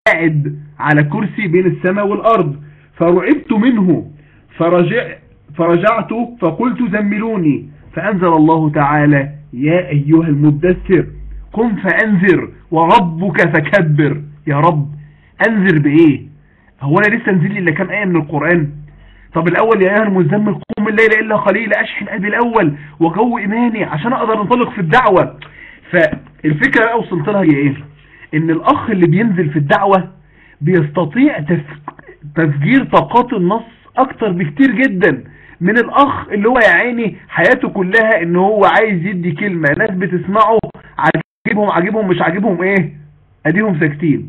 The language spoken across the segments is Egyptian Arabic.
قاعد على كرسي بين السماء والأرض فرعبت منه فرجع فرجعت فقلت زملوني فأنزل الله تعالى يا أيها المدثر قم فأنذر وربك فكبر يا رب أنذر بإيه هو أنا لسه نزل لي إلا كام آية من القرآن طب الأول يا أيها المزمل قوم الليل إلا قليل أشحن قلبي الأول وقو إيماني عشان أقدر أنطلق في الدعوة فالفكرة بقى وصلت لها هي إيه إن الأخ اللي بينزل في الدعوة بيستطيع تفجير طاقات النص أكتر بكتير جدا من الأخ اللي هو يا عيني حياته كلها إن هو عايز يدي كلمة ناس بتسمعه عاجبهم عاجبهم مش عاجبهم إيه أديهم ساكتين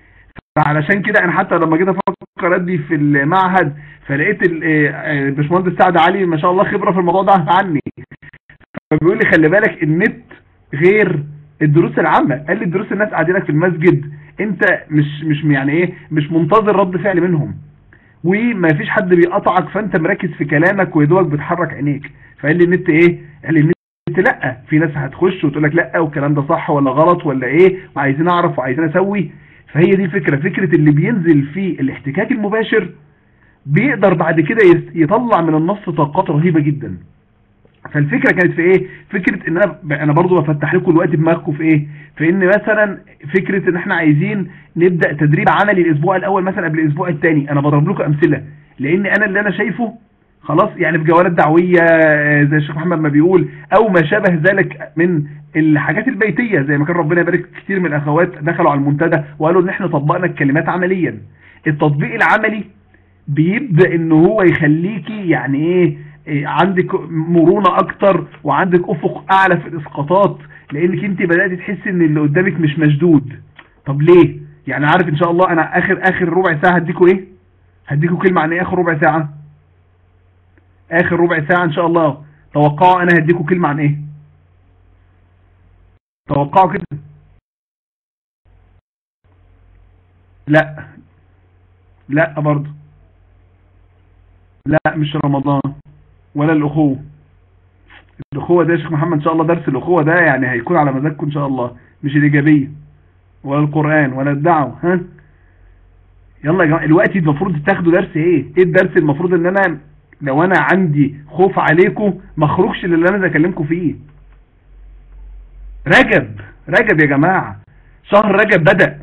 فعلشان كده انا حتى لما جيت افكر ادي في المعهد فلقيت الباشمهندس سعد علي ما شاء الله خبره في الموضوع ده عني فبيقول لي خلي بالك النت غير الدروس العامه قال لي الدروس الناس قاعدينك في المسجد انت مش مش يعني ايه مش منتظر رد فعل منهم وما فيش حد بيقطعك فانت مركز في كلامك ويدوك بتحرك عينيك فقال لي النت ايه قال لي النت لا في ناس هتخش وتقول لك لا والكلام ده صح ولا غلط ولا ايه وعايزين اعرف وعايزين اسوي فهي دي الفكرة فكرة اللي بينزل في الاحتكاك المباشر بيقدر بعد كده يطلع من النص طاقات رهيبة جدا فالفكرة كانت في ايه فكرة ان انا انا برضو بفتح لكم الوقت دماغكم في ايه في ان مثلا فكرة ان احنا عايزين نبدأ تدريب عملي الاسبوع الاول مثلا قبل الاسبوع الثاني انا بضرب لكم امثلة لان انا اللي انا شايفه خلاص يعني في جولات دعوية زي الشيخ محمد ما بيقول او ما شابه ذلك من الحاجات البيتية زي ما كان ربنا يبارك كتير من الاخوات دخلوا على المنتدى وقالوا ان احنا طبقنا الكلمات عمليا التطبيق العملي بيبدأ ان هو يخليكي يعني ايه, إيه عندك مرونة اكتر وعندك افق اعلى في الاسقاطات لانك انت بدأت تحسي ان اللي قدامك مش مشدود طب ليه يعني عارف ان شاء الله انا اخر اخر ربع ساعة هديكوا ايه هديكوا كلمة عن ايه اخر ربع ساعة اخر ربع ساعة ان شاء الله توقعوا انا هديكوا كلمة عن ايه توقعوا كده لا لا برضه لا مش رمضان ولا الاخوة الاخوة ده يا شيخ محمد ان شاء الله درس الاخوة ده يعني هيكون على مزاجكم ان شاء الله مش الايجابية ولا القرآن ولا الدعوة ها يلا يا جماعة الوقت المفروض تاخدوا درس ايه ايه الدرس المفروض ان انا لو انا عندي خوف عليكم ما اخرجش للي انا بكلمكم فيه رجب رجب يا جماعة شهر رجب بدأ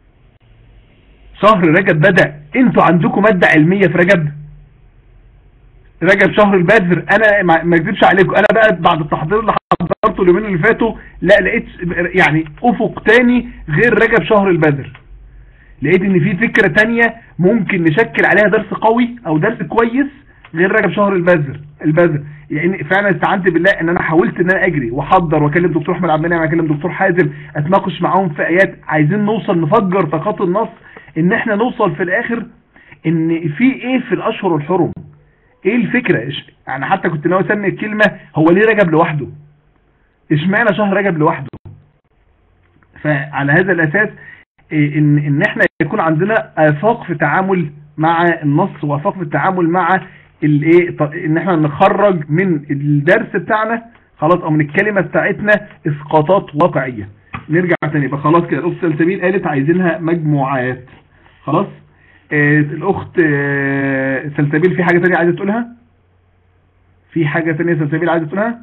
شهر رجب بدأ انتوا عندكم مادة علمية في رجب رجب شهر البدر انا ما اكذبش عليكم انا بقى بعد التحضير اللي حضرته اليومين اللي فاتوا لا لقيت يعني افق تاني غير رجب شهر البدر لقيت ان في فكرة تانية ممكن نشكل عليها درس قوي او درس كويس غير رجب شهر البذر البذر يعني فعلا استعنت بالله ان انا حاولت ان انا اجري واحضر واكلم دكتور احمد عبد المنعم واكلم دكتور حازم اتناقش معاهم في ايات عايزين نوصل نفجر طاقات النص ان احنا نوصل في الاخر ان في ايه في الاشهر الحرم ايه الفكرة يعني حتى كنت ناوي اسمي الكلمة هو ليه رجب لوحده اشمعنى شهر رجب لوحده فعلى هذا الاساس ان ان احنا يكون عندنا افاق في التعامل مع النص وافاق في التعامل مع الايه ان احنا نخرج من الدرس بتاعنا خلاص او من الكلمة بتاعتنا اسقاطات واقعية نرجع تاني يبقى خلاص كده الاخت سلسبيل قالت عايزينها مجموعات خلاص آه الاخت آه سلسبيل في حاجة تانية عايزة تقولها في حاجة تانية سلسبيل عايزة تقولها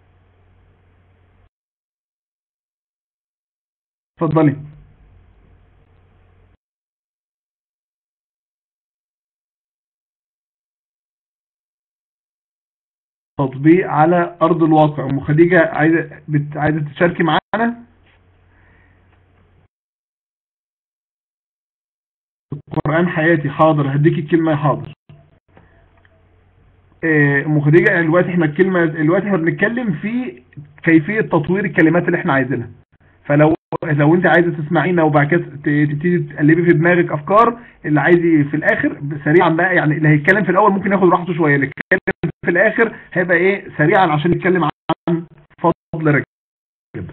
اتفضلي تطبيق على ارض الواقع ام خديجه عايزه بت... عايزه تشاركي معانا القران حياتي حاضر هديكي الكلمه حاضر ام خديجه دلوقتي احنا الكلمه دلوقتي احنا بنتكلم في كيفيه تطوير الكلمات اللي احنا عايزينها فلو لو انت عايزه تسمعينا وبعد كده تبتدي تقلبي في دماغك افكار اللي عايز في الاخر سريعا بقى يعني اللي هيتكلم في الاول ممكن ياخد راحته شويه اللي يتكلم في الاخر هيبقى ايه سريعا عشان نتكلم عن فضل رجب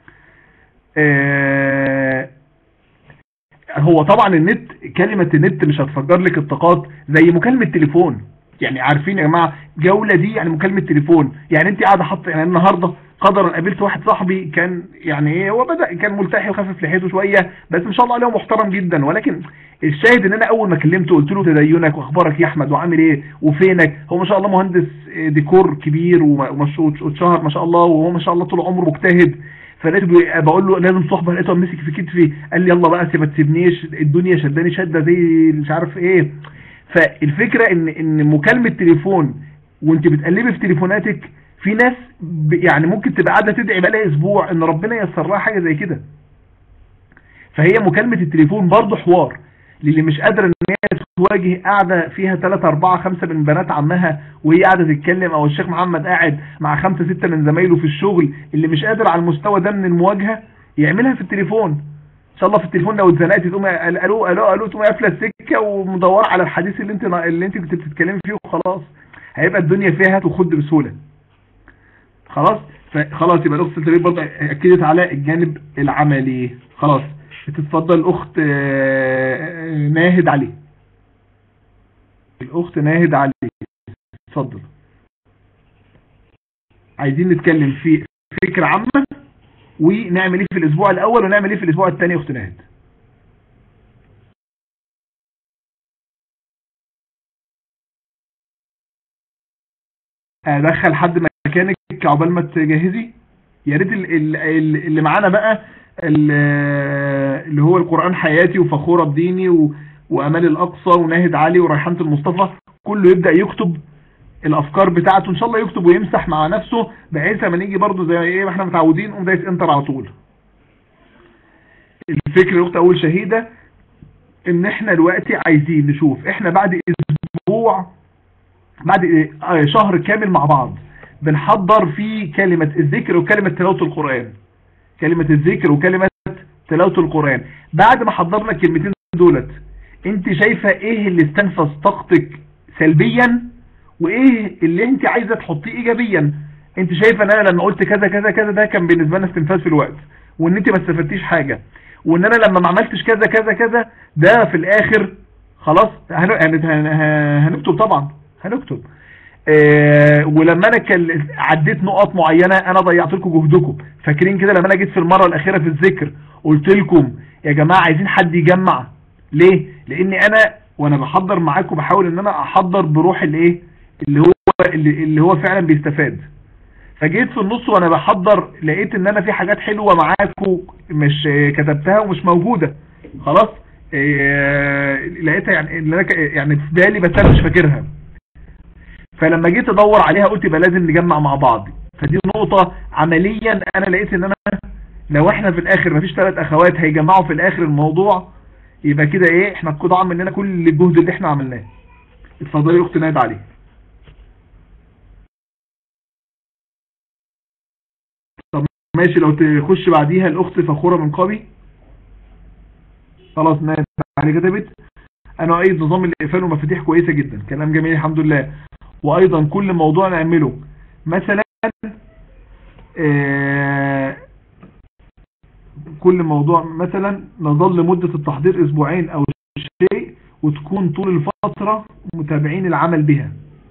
آه هو طبعا النت كلمة النت مش هتفجر لك الطاقات زي مكالمة تليفون يعني عارفين يا جماعة جولة دي يعني مكالمة تليفون يعني انت قاعدة حاطه يعني النهاردة قدرا قابلت واحد صاحبي كان يعني ايه هو بدأ كان ملتحي وخفف لحيته شوية بس ما شاء الله عليه محترم جدا ولكن الشاهد ان انا اول ما كلمته قلت له تدينك واخبارك يا احمد وعامل ايه وفينك هو ما شاء الله مهندس ديكور كبير واتشهر ما شاء الله وهو ما شاء الله طول عمره مجتهد فلقيته بقول له لازم صحبه لقيته مسك في كتفي قال لي يلا بقى ما تسيبنيش الدنيا شداني شده زي مش عارف ايه فالفكره ان ان مكالمه تليفون وانت بتقلبي في تليفوناتك في ناس يعني ممكن تبقى قاعده تدعي بقى اسبوع ان ربنا ييسر لها حاجه زي كده فهي مكالمه التليفون برضه حوار للي مش قادره ان هي تواجه قاعده فيها 3 4 5 من بنات عمها وهي قاعده تتكلم او الشيخ محمد قاعد مع 5 6 من زمايله في الشغل اللي مش قادر على المستوى ده من المواجهه يعملها في التليفون ان شاء الله في التليفون لو اتزنقتي تقوم الو الو الو تقوم قافله السكه ومدوره على الحديث اللي انت اللي انت كنت بتتكلمي فيه وخلاص هيبقى الدنيا فيها تخد بسهوله خلاص فخلاص يبقى الاخت التدريب برضه اكدت على الجانب العملي خلاص تتفضل الاخت ناهد علي الاخت ناهد علي اتفضل عايزين نتكلم في فكرة عامة ونعمل ايه في الاسبوع الاول ونعمل ايه في الاسبوع الثاني يا اخت ناهد ادخل حد مكانك عقبال ما تجهزي يا ريت اللي معانا بقى اللي هو القرآن حياتي وفخورة بديني وأمال الأقصى وناهد علي وريحانة المصطفى كله يبدأ يكتب الأفكار بتاعته إن شاء الله يكتب ويمسح مع نفسه بحيث لما نيجي برضه زي إيه ما إحنا متعودين نقوم دايس انتر على طول الفكرة الأخت أول شهيدة إن إحنا دلوقتي عايزين نشوف إحنا بعد أسبوع بعد شهر كامل مع بعض بنحضر فيه كلمة الذكر وكلمة تلاوة القرآن كلمة الذكر وكلمة تلاوة القرآن بعد ما حضرنا الكلمتين دولت انت شايفة ايه اللي استنفذ طاقتك سلبيا وايه اللي انت عايزة تحطيه ايجابيا انت شايفة ان انا لما قلت كذا كذا كذا ده كان بالنسبة لنا استنفاذ في الوقت وان انت ما استفدتيش حاجة وان انا لما ما عملتش كذا كذا كذا ده في الاخر خلاص هنكتب طبعا هنكتب آه ولما انا كل... عديت نقط معينة انا ضيعت لكم جهدكم فاكرين كده لما انا جيت في المرة الاخيرة في الذكر قلت لكم يا جماعة عايزين حد يجمع ليه لاني انا وانا بحضر معاكم بحاول ان انا احضر بروح الايه اللي هو اللي, اللي هو فعلا بيستفاد فجيت في النص وانا بحضر لقيت ان انا في حاجات حلوة معاكم مش كتبتها ومش موجودة خلاص آه لقيتها يعني اللي انا يعني في بالي بس انا مش فاكرها فلما جيت ادور عليها قلت يبقى لازم نجمع مع بعض فدي نقطة عمليا انا لقيت ان انا لو احنا في الاخر مفيش ثلاث اخوات هيجمعوا في الاخر الموضوع يبقى كده ايه احنا اتقطع مننا كل الجهد اللي احنا عملناه اتفضلي يا اخت نايد علي طب ماشي لو تخش بعديها الاخت فخورة من قبي خلاص نايد علي كتبت انا ايد نظام الاقفال ومفاتيح كويسة جدا كلام جميل الحمد لله وايضا كل موضوع نعمله مثلا آه كل موضوع مثلا نظل مدة التحضير اسبوعين او شيء وتكون طول الفترة متابعين العمل بها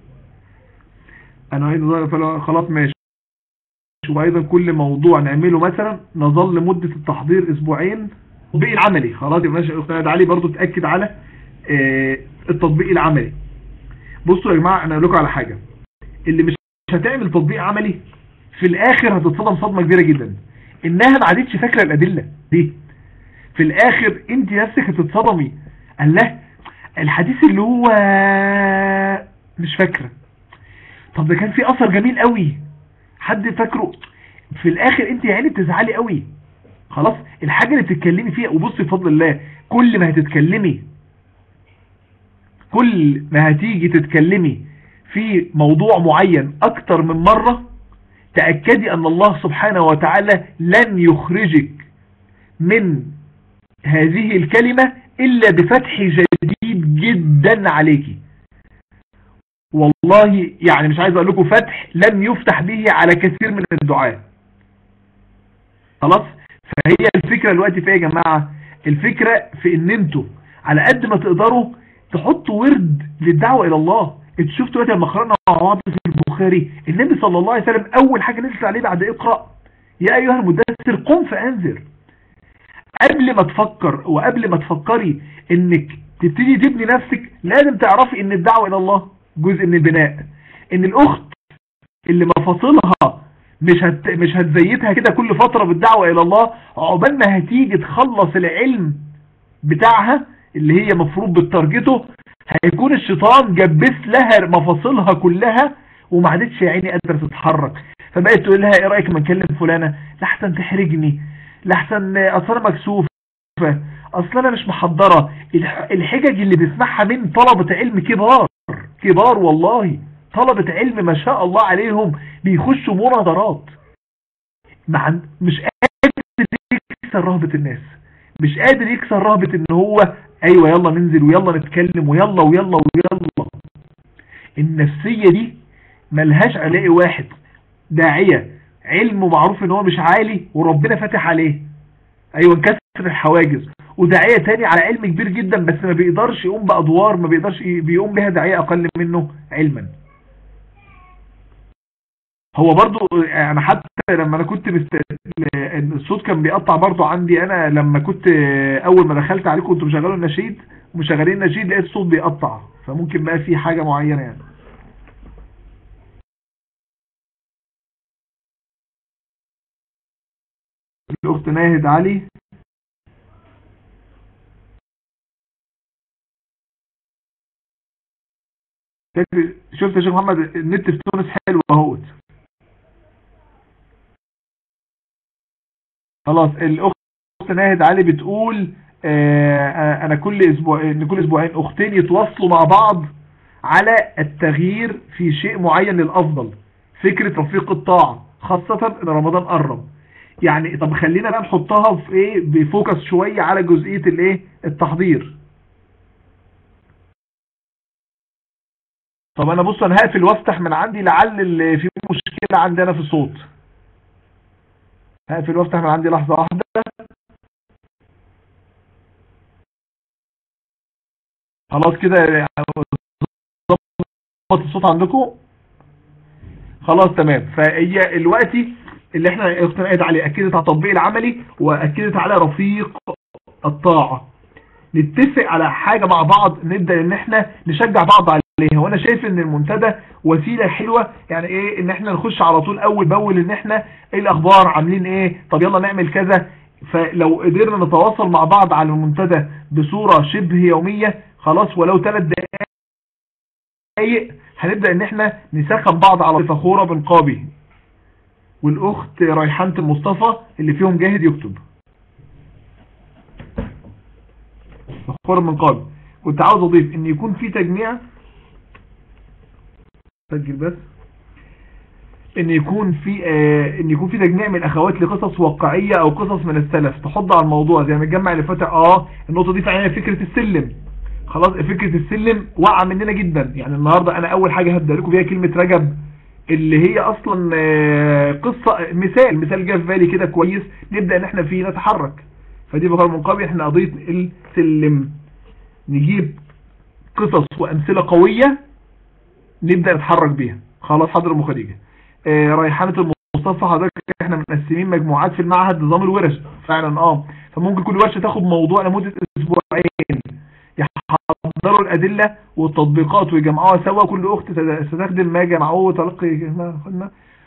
انا ايضا خلاص ماشي وايضا كل موضوع نعمله مثلا نظل مدة التحضير اسبوعين التطبيق العملي خلاص يبقى ماشي استاذ علي برضو تأكد على آه التطبيق العملي بصوا يا جماعة انا اقول لكم على حاجة اللي مش هتعمل تطبيق عملي في الاخر هتتصدم صدمة كبيرة جدا انها ما عادتش فاكرة الادلة دي في الاخر انت نفسك هتتصدمي قال له الحديث اللي هو مش فاكرة طب ده كان في اثر جميل قوي حد فاكره في الاخر انت يعني بتزعلي قوي خلاص الحاجة اللي بتتكلمي فيها وبصي بفضل الله كل ما هتتكلمي كل ما هتيجي تتكلمي في موضوع معين اكتر من مرة تأكدي ان الله سبحانه وتعالى لن يخرجك من هذه الكلمة الا بفتح جديد جدا عليكي والله يعني مش عايز اقول لكم فتح لم يفتح به على كثير من الدعاء خلاص فهي الفكرة الوقت في ايه يا جماعة الفكرة في ان انتوا على قد ما تقدروا تحطوا ورد للدعوة الى الله انتوا شفتوا دلوقتي لما قرانا مع بعض في البخاري البخاري النبي صلى الله عليه وسلم اول حاجة نزلت عليه بعد اقرأ يا ايها المدثر قم فانذر قبل ما تفكر وقبل ما تفكري انك تبتدي تبني نفسك لازم تعرفي ان الدعوة الى الله جزء من البناء ان الاخت اللي مفاصلها مش هت... مش هتزيتها كده كل فترة بالدعوة الى الله عقبال ما هتيجي تخلص العلم بتاعها اللي هي مفروض بتارجته هيكون الشيطان جبس لها مفاصلها كلها وما عادتش يا عيني قادره تتحرك فبقيت تقول لها ايه رايك ما نكلم فلانه لحسن تحرجني لحسن اصل انا مكسوفه اصل انا مش محضره الحجج اللي بيسمعها من طلبه علم كبار كبار والله طلبه علم ما شاء الله عليهم بيخشوا مناظرات مع مش قادر يكسر رهبه الناس مش قادر يكسر رهبه ان هو ايوه يلا ننزل ويلا نتكلم ويلا ويلا ويلا النفسيه دي ملهاش علاقي واحد داعية علمه معروف ان هو مش عالي وربنا فاتح عليه ايوه انكسر الحواجز وداعية تاني على علم كبير جدا بس ما بيقدرش يقوم بادوار ما بيقدرش بيقوم بها داعية اقل منه علما هو برضو انا حتى لما انا كنت مست... الصوت كان بيقطع برضو عندي انا لما كنت اول ما دخلت عليكم كنتوا مشغلوا النشيد ومشغلين النشيد لقيت الصوت بيقطع فممكن بقى في حاجة معينة يعني الأخت ناهد علي شفت يا شيخ محمد النت في تونس حلو اهوت خلاص الأخت ناهد علي بتقول آه أنا كل أسبوع إن كل أسبوعين أختين يتواصلوا مع بعض على التغيير في شيء معين للأفضل فكرة رفيق الطاعة خاصة إن رمضان قرب يعني طب خلينا بقى نحطها في ايه بفوكس شوية على جزئية الايه التحضير طب انا بص انا هقفل وافتح من عندي لعل اللي في مشكلة عندنا في الصوت هقفل وافتح من عندي لحظة واحدة خلاص كده يعني الصوت عندكم خلاص تمام فهي دلوقتي اللي احنا اقتنعت عليه اكدت على التطبيق العملي واكدت على رفيق الطاعة نتفق على حاجة مع بعض نبدأ ان احنا نشجع بعض عليها وانا شايف ان المنتدى وسيلة حلوة يعني ايه ان احنا نخش على طول اول باول ان احنا ايه الاخبار عاملين ايه طب يلا نعمل كذا فلو قدرنا نتواصل مع بعض على المنتدى بصورة شبه يومية خلاص ولو ثلاث دقائق هنبدأ ان احنا نسخن بعض على فخورة بنقابي والاخت ريحانة المصطفى اللي فيهم جاهد يكتب فخور من قابل كنت عاوز اضيف ان يكون في تجميع سجل بس ان يكون في آه ان يكون في تجميع من الاخوات لقصص واقعية او قصص من السلف تحض على الموضوع زي ما الجمع اللي فاتح اه النقطة دي فعلا فكرة السلم خلاص فكرة السلم وقع مننا جدا يعني النهاردة انا اول حاجة هبدأ لكم بيها كلمة رجب اللي هي اصلا قصة مثال مثال جه في بالي كده كويس نبدأ ان احنا فيه نتحرك فدي بقى من قبل احنا قضية السلم نجيب قصص وامثلة قوية نبدأ نتحرك بيها خلاص حضر ام خديجة آه ريحانة المصطفى حضرتك احنا مقسمين مجموعات في المعهد نظام الورش فعلا اه فممكن كل ورشة تاخد موضوع لمدة اسبوعين يحضروا الأدلة والتطبيقات ويجمعوها سوا كل أخت ستخدم ما جمعوه وتلقي ما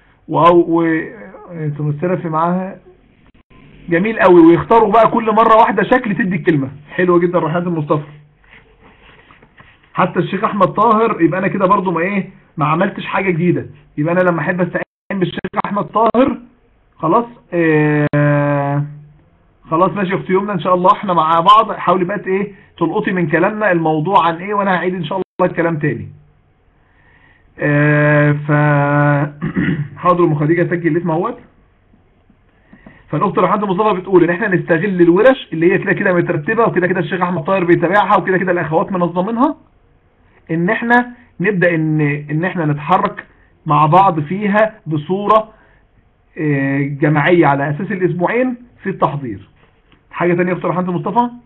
وتمثل في معاها جميل قوي ويختاروا بقى كل مرة واحدة شكل تدي الكلمة حلوة جدا رحلات المصطفى حتى الشيخ احمد طاهر يبقى انا كده برضو ما ايه ما عملتش حاجة جديدة يبقى انا لما احب استعين بالشيخ احمد طاهر خلاص اه خلاص ماشي يا اختي يومنا ان شاء الله احنا مع بعض حاولي بقى ايه تلقطي من كلامنا الموضوع عن ايه وانا هعيد ان شاء الله الكلام تاني اه ف حاضر ام خديجه سجل الاسم اهوت فالاخت رحمه مصطفى بتقول ان احنا نستغل الورش اللي هي كده كده مترتبه وكده كده الشيخ احمد طاهر بيتابعها وكده كده الاخوات منظمينها ان احنا نبدا ان ان احنا نتحرك مع بعض فيها بصوره اه جماعيه على اساس الاسبوعين في التحضير حاجة تانية يا اخت رحمة مصطفى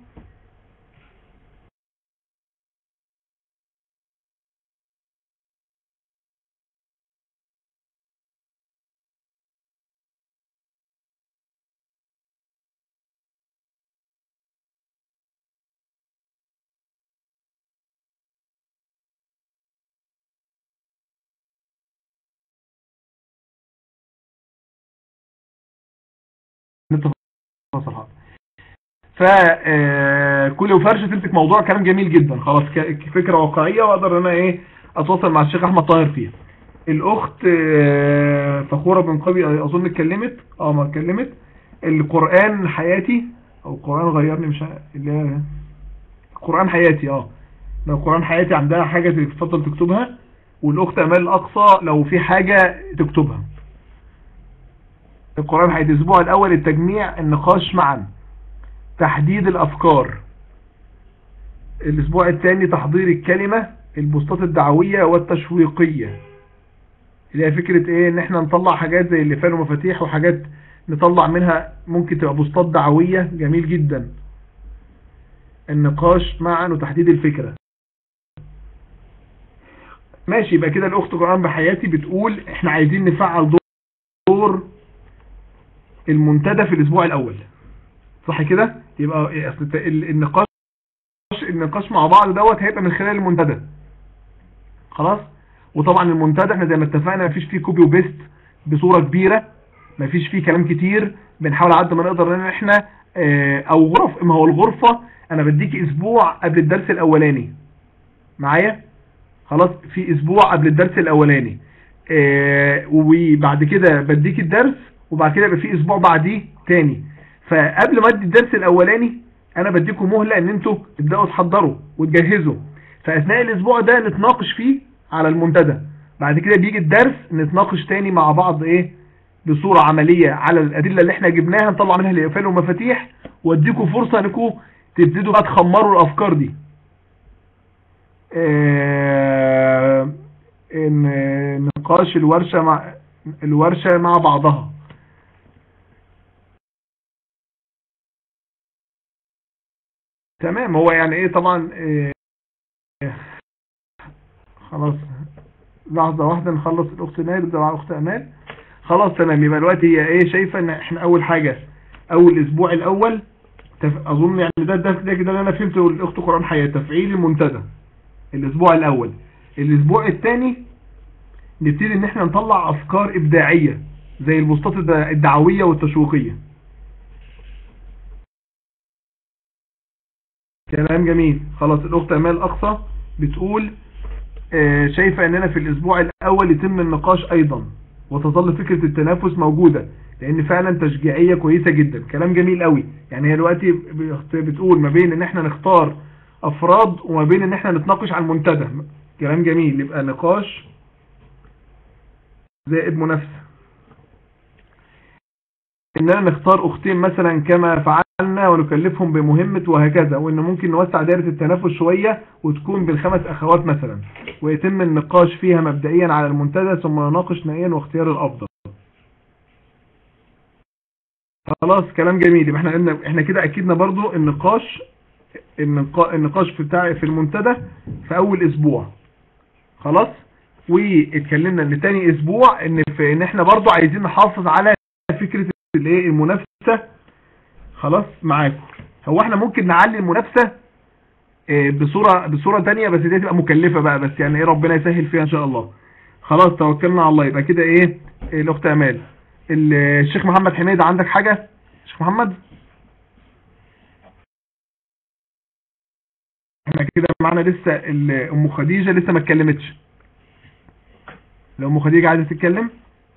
النت فصل حاضر فكل وفرشه تمسك موضوع كلام جميل جدا خلاص فكره واقعيه واقدر انا ايه اتواصل مع الشيخ احمد طاهر فيها الاخت فخوره بن قبي اظن اتكلمت اه ما اتكلمت القران حياتي او القران غيرني مش اللي هي القران حياتي اه لو القران حياتي عندها حاجه تفضل تكتبها والاخت امال الاقصى لو في حاجه تكتبها القران حياتي الاسبوع الاول التجميع النقاش معا تحديد الافكار الاسبوع الثاني تحضير الكلمه البوستات الدعويه والتشويقيه اللي هي فكره ايه ان احنا نطلع حاجات زي اللي فان ومفاتيح وحاجات نطلع منها ممكن تبقى بوستات دعويه جميل جدا النقاش معا وتحديد الفكره ماشي يبقى كده الاخت قرآن بحياتي بتقول احنا عايزين نفعل دور المنتدى في الاسبوع الاول صح كده يبقى اصل النقاش النقاش مع بعض دوت هيبقى من خلال المنتدى خلاص وطبعا المنتدى احنا زي ما اتفقنا مفيش فيه كوبي وبيست بصورة كبيرة مفيش فيه كلام كتير بنحاول على قد ما نقدر ان احنا اه او غرف ما هو الغرفة انا بديك اسبوع قبل الدرس الاولاني معايا خلاص في اسبوع قبل الدرس الاولاني اه وبعد كده بديك الدرس وبعد كده يبقى في اسبوع بعديه تاني فقبل ما ادي الدرس الاولاني انا بديكم مهلة ان انتوا تبداوا تحضروا وتجهزوا فاثناء الاسبوع ده نتناقش فيه على المنتدى بعد كده بيجي الدرس نتناقش تاني مع بعض ايه بصورة عملية على الادلة اللي احنا جبناها نطلع منها الاقفال ومفاتيح واديكم فرصة انكم تبتدوا بقى تخمروا الافكار دي اه ان نقاش الورشة مع الورشة مع بعضها تمام هو يعني ايه طبعا إيه خلاص لحظة واحدة نخلص الاخت نايل مع الاخت امال خلاص تمام يبقى دلوقتي هي ايه شايفة ان احنا اول حاجة اول اسبوع الاول اظن يعني ده ده ده كده اللي انا فهمته الاخت قرآن حياة تفعيل المنتدى الاسبوع الاول الاسبوع الثاني نبتدي ان احنا نطلع افكار ابداعية زي البوستات الدعوية والتشويقية كلام جميل خلاص الاخت امال اقصى بتقول آه شايفة اننا في الاسبوع الاول يتم النقاش ايضا وتظل فكرة التنافس موجودة لان فعلا تشجيعية كويسة جدا كلام جميل قوي يعني هي دلوقتي بتقول ما بين ان احنا نختار افراد وما بين ان احنا نتناقش على المنتدى كلام جميل يبقى نقاش زائد منافسة اننا نختار اختين مثلا كما فعلنا ونكلفهم بمهمة وهكذا وان ممكن نوسع دائرة التنافس شوية وتكون بالخمس اخوات مثلا ويتم النقاش فيها مبدئيا على المنتدى ثم نناقش نهائيا واختيار الافضل خلاص كلام جميل يبقى احنا قلنا احنا كده اكدنا برضو النقاش النقاش في بتاع في المنتدى في اول اسبوع خلاص واتكلمنا ان تاني اسبوع ان في ان احنا برضو عايزين نحافظ على فكرة الايه المنافسة خلاص معاكم هو احنا ممكن نعلي المنافسة اه بصورة بصورة تانية بس دي تبقى مكلفة بقى بس يعني ايه ربنا يسهل فيها ان شاء الله خلاص توكلنا على الله يبقى كده ايه الاخت امال الشيخ محمد حميد عندك حاجة شيخ محمد احنا كده معانا لسه ام خديجة لسه ما اتكلمتش لو ام خديجة عايزة تتكلم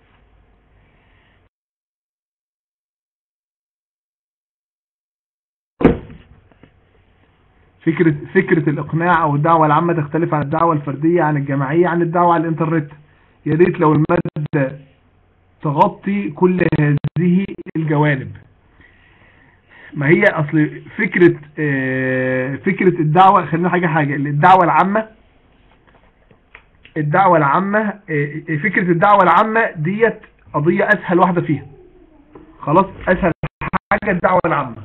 فكرة فكرة الإقناع أو الدعوة العامة تختلف عن الدعوة الفردية عن الجماعية عن الدعوة على الإنترنت يا ريت لو المادة تغطي كل هذه الجوانب ما هي أصل فكرة فكرة الدعوة خلينا حاجة حاجة الدعوة العامة الدعوة العامة فكرة الدعوة العامة ديت قضية أسهل واحدة فيها خلاص أسهل حاجة الدعوة العامة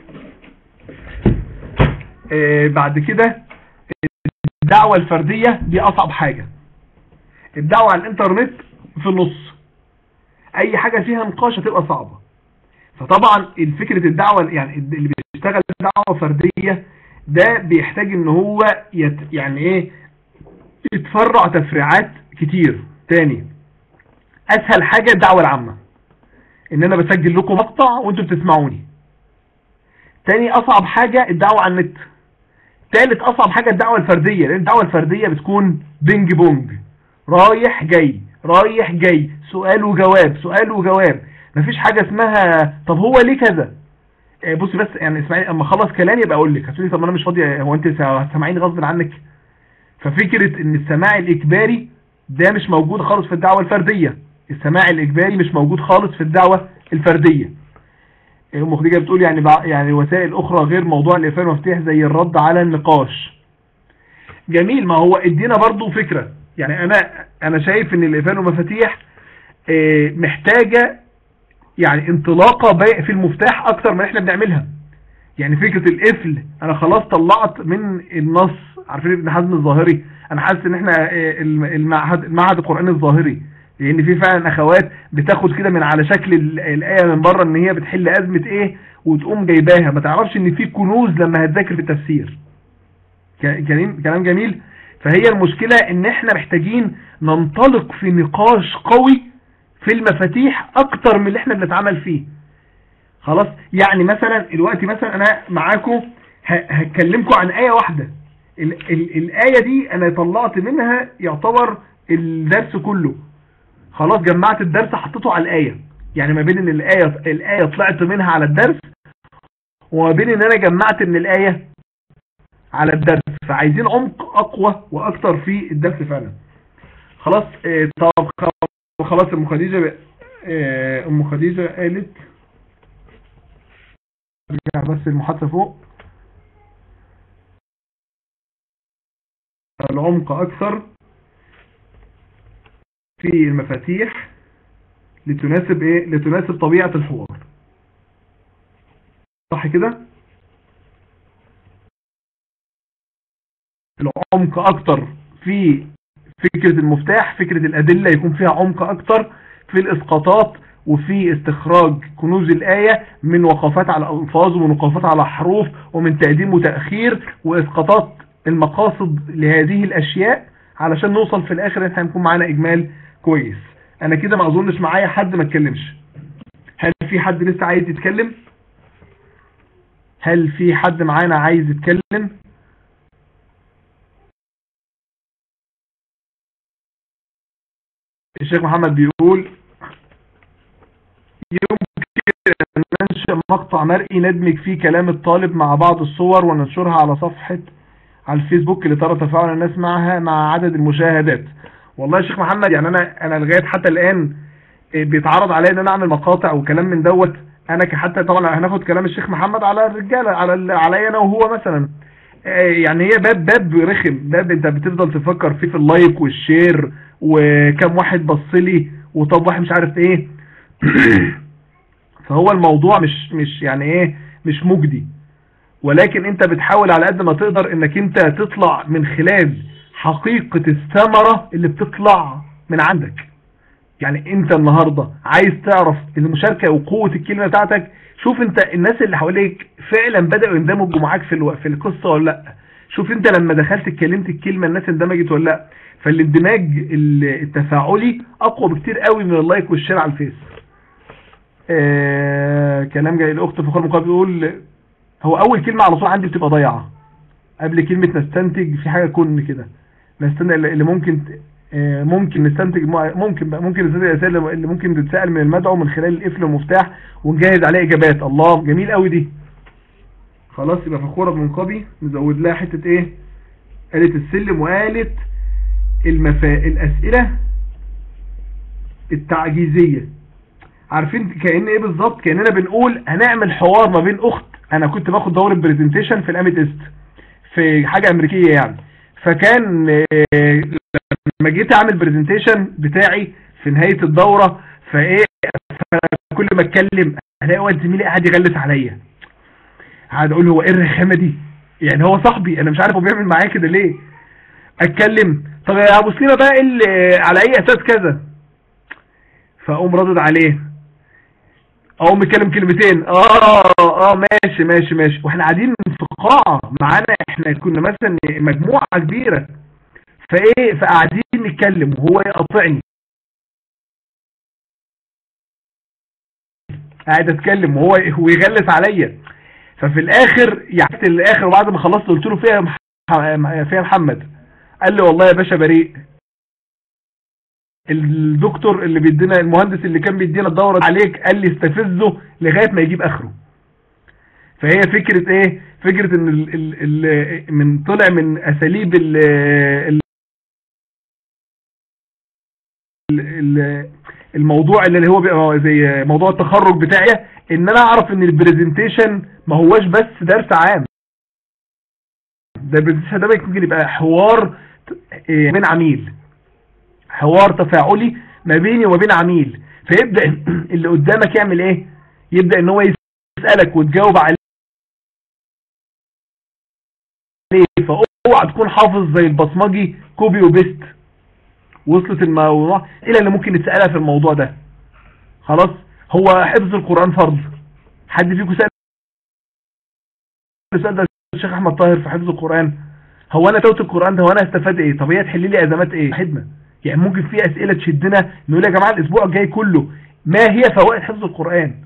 آه بعد كده الدعوة الفردية دي أصعب حاجة الدعوة على الانترنت في النص أي حاجة فيها نقاش هتبقى صعبة فطبعا الفكرة الدعوة يعني اللي بيشتغل دعوة فردية ده بيحتاج ان هو يت يعني ايه يتفرع تفريعات كتير تاني اسهل حاجة الدعوة العامة ان انا بسجل لكم مقطع وانتوا بتسمعوني تاني اصعب حاجة الدعوة على النت تالت اصعب حاجة الدعوة الفردية لان الدعوة الفردية بتكون بينج بونج رايح جاي رايح جاي سؤال وجواب سؤال وجواب مفيش حاجة اسمها طب هو ليه كذا آه، بصي بس يعني اسمعي اما اخلص كلامي يبقى اقول لك هتقولي طب انا مش فاضي هو انت هتسمعيني غصب عنك ففكرة ان السماع الاجباري ده مش موجود خالص في الدعوة الفردية السماع الاجباري مش موجود خالص في الدعوة الفردية ام خديجه بتقول يعني يعني وسائل اخرى غير موضوع الافهام المفتاح زي الرد على النقاش جميل ما هو ادينا برضو فكرة يعني انا انا شايف ان الافهام المفاتيح آه، محتاجة يعني انطلاقة في المفتاح اكتر من احنا بنعملها يعني فكرة القفل انا خلاص طلعت من النص عارفين ابن حزم الظاهري انا حاسس ان احنا آه، المعهد, المعهد القرآني الظاهري لان في فعلا اخوات بتاخد كده من على شكل الايه من بره ان هي بتحل ازمه ايه وتقوم جايباها ما تعرفش ان في كنوز لما هتذاكر في التفسير كلام جميل فهي المشكله ان احنا محتاجين ننطلق في نقاش قوي في المفاتيح اكتر من اللي احنا بنتعامل فيه خلاص يعني مثلا الوقت مثلا انا معاكم هتكلمكم عن ايه واحده ال ال الايه دي انا طلعت منها يعتبر الدرس كله خلاص جمعت الدرس حطيته على الآية يعني ما بين ان الآية, الآية طلعت منها على الدرس وما بين ان انا جمعت من الآية على الدرس فعايزين عمق اقوى واكتر في الدرس فعلا خلاص اه طب خلاص ام خديجة اه ام خديجة قالت ارجع بس المحادثة فوق العمق اكثر في المفاتيح لتناسب ايه لتناسب طبيعة الحوار صح كده العمق اكتر في فكرة المفتاح فكرة الادلة يكون فيها عمق اكتر في الاسقاطات وفي استخراج كنوز الآية من وقفات على ألفاظ ومن وقفات على حروف ومن تقديم وتأخير وإسقاطات المقاصد لهذه الأشياء علشان نوصل في الآخر إن احنا هنكون معانا إجمال كويس انا كده ما اظنش معايا حد ما اتكلمش هل في حد لسه عايز يتكلم هل في حد معانا عايز يتكلم الشيخ محمد بيقول يمكن أن ننشئ مقطع مرئي ندمج فيه كلام الطالب مع بعض الصور وننشرها على صفحة على الفيسبوك لترى تفاعل الناس معها مع عدد المشاهدات والله يا شيخ محمد يعني انا انا لغايه حتى الان آه، بيتعرض عليا ان انا اعمل مقاطع وكلام من دوت انا كحتى طبعا هناخد كلام الشيخ محمد على الرجاله على عليا انا وهو مثلا آه، يعني هي باب باب رخم باب انت بتفضل تفكر فيه في اللايك والشير وكم واحد بص لي وطب واحد مش عارف ايه فهو الموضوع مش مش يعني ايه مش مجدي ولكن انت بتحاول على قد ما تقدر انك انت تطلع من خلال حقيقة الثمرة اللي بتطلع من عندك يعني انت النهاردة عايز تعرف المشاركة وقوة الكلمة بتاعتك شوف انت الناس اللي حواليك فعلا بدأوا يندمجوا معاك في في القصة ولا لا شوف انت لما دخلت اتكلمت الكلمة الناس اندمجت ولا لا فالاندماج التفاعلي اقوى بكتير قوي من اللايك والشير على الفيس آه كلام جاي الاخت فخر مقابل بيقول هو اول كلمة على طول عندي بتبقى ضايعة قبل كلمة نستنتج في حاجة كن كده نستنى اللي ممكن آه، ممكن نستنتج ممكن ممكن نستنتج الاسئله اللي ممكن تتسال من المدعو من خلال القفل والمفتاح ونجهز عليه اجابات الله جميل قوي دي خلاص يبقى فخوره بمنقبي نزود لها حته ايه قالت السلم وقالت المفا... الاسئله التعجيزيه عارفين كأن ايه بالظبط كأننا بنقول هنعمل حوار ما بين اخت انا كنت باخد دورة بريزنتيشن في الاميتست في حاجة امريكية يعني فكان آه، لما جيت اعمل برزنتيشن بتاعي في نهاية الدورة فايه كل ما اتكلم الاقي واد زميلي قاعد يغلس عليا قاعد اقول هو ايه الرخامه دي يعني هو صاحبي انا مش عارف هو بيعمل معايا كده ليه اتكلم طب يا ابو سليمه بقى اللي على اي اساس كذا فاقوم ردد عليه اقوم متكلم كلمتين اه اه ماشي ماشي ماشي واحنا قاعدين في قاعة معانا احنا كنا مثلا مجموعة كبيرة فايه فقاعدين نتكلم وهو يقطعني قاعد اتكلم وهو ويغلس عليا ففي الاخر يعني الاخر وبعد ما خلصت قلت له فيها فيها محمد قال لي والله يا باشا بريء الدكتور اللي بيدينا المهندس اللي كان بيدينا الدورة عليك قال لي استفزه لغاية ما يجيب اخره فهي فكرة ايه فكرة ان ال ال ال من طلع من اساليب ال ال الموضوع اللي هو بيبقى زي موضوع التخرج بتاعي ان انا اعرف ان البرزنتيشن ما هواش بس درس عام ده البرزنتيشن ده ممكن يبقى حوار بين عميل حوار تفاعلي ما بيني وما بين عميل فيبدأ اللي قدامك يعمل ايه يبدأ ان هو يسألك وتجاوب عليه فاوعى تكون حافظ زي البصمجي كوبي وبيست وصلت الموضوع الى اللي ممكن نسألها في الموضوع ده خلاص هو حفظ القرآن فرض حد فيكم سأل السؤال ده الشيخ احمد طاهر في حفظ القرآن هو انا توت القرآن ده وانا استفاد ايه طب هي تحل لي ازمات ايه خدمه يعني ممكن في اسئلة تشدنا نقول يا جماعة الاسبوع الجاي كله ما هي فوائد حفظ القرآن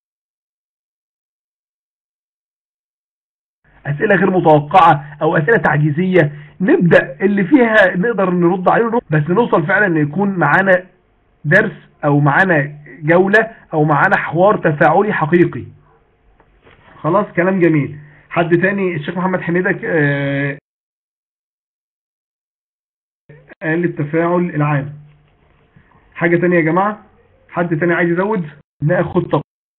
اسئلة غير متوقعة او اسئلة تعجيزية نبدأ اللي فيها نقدر نرد عليه بس نوصل فعلا ان يكون معانا درس او معانا جولة او معانا حوار تفاعلي حقيقي خلاص كلام جميل حد تاني الشيخ محمد حميدك آه قال التفاعل العام حاجة تانية يا جماعة حد تاني عايز يزود ناخد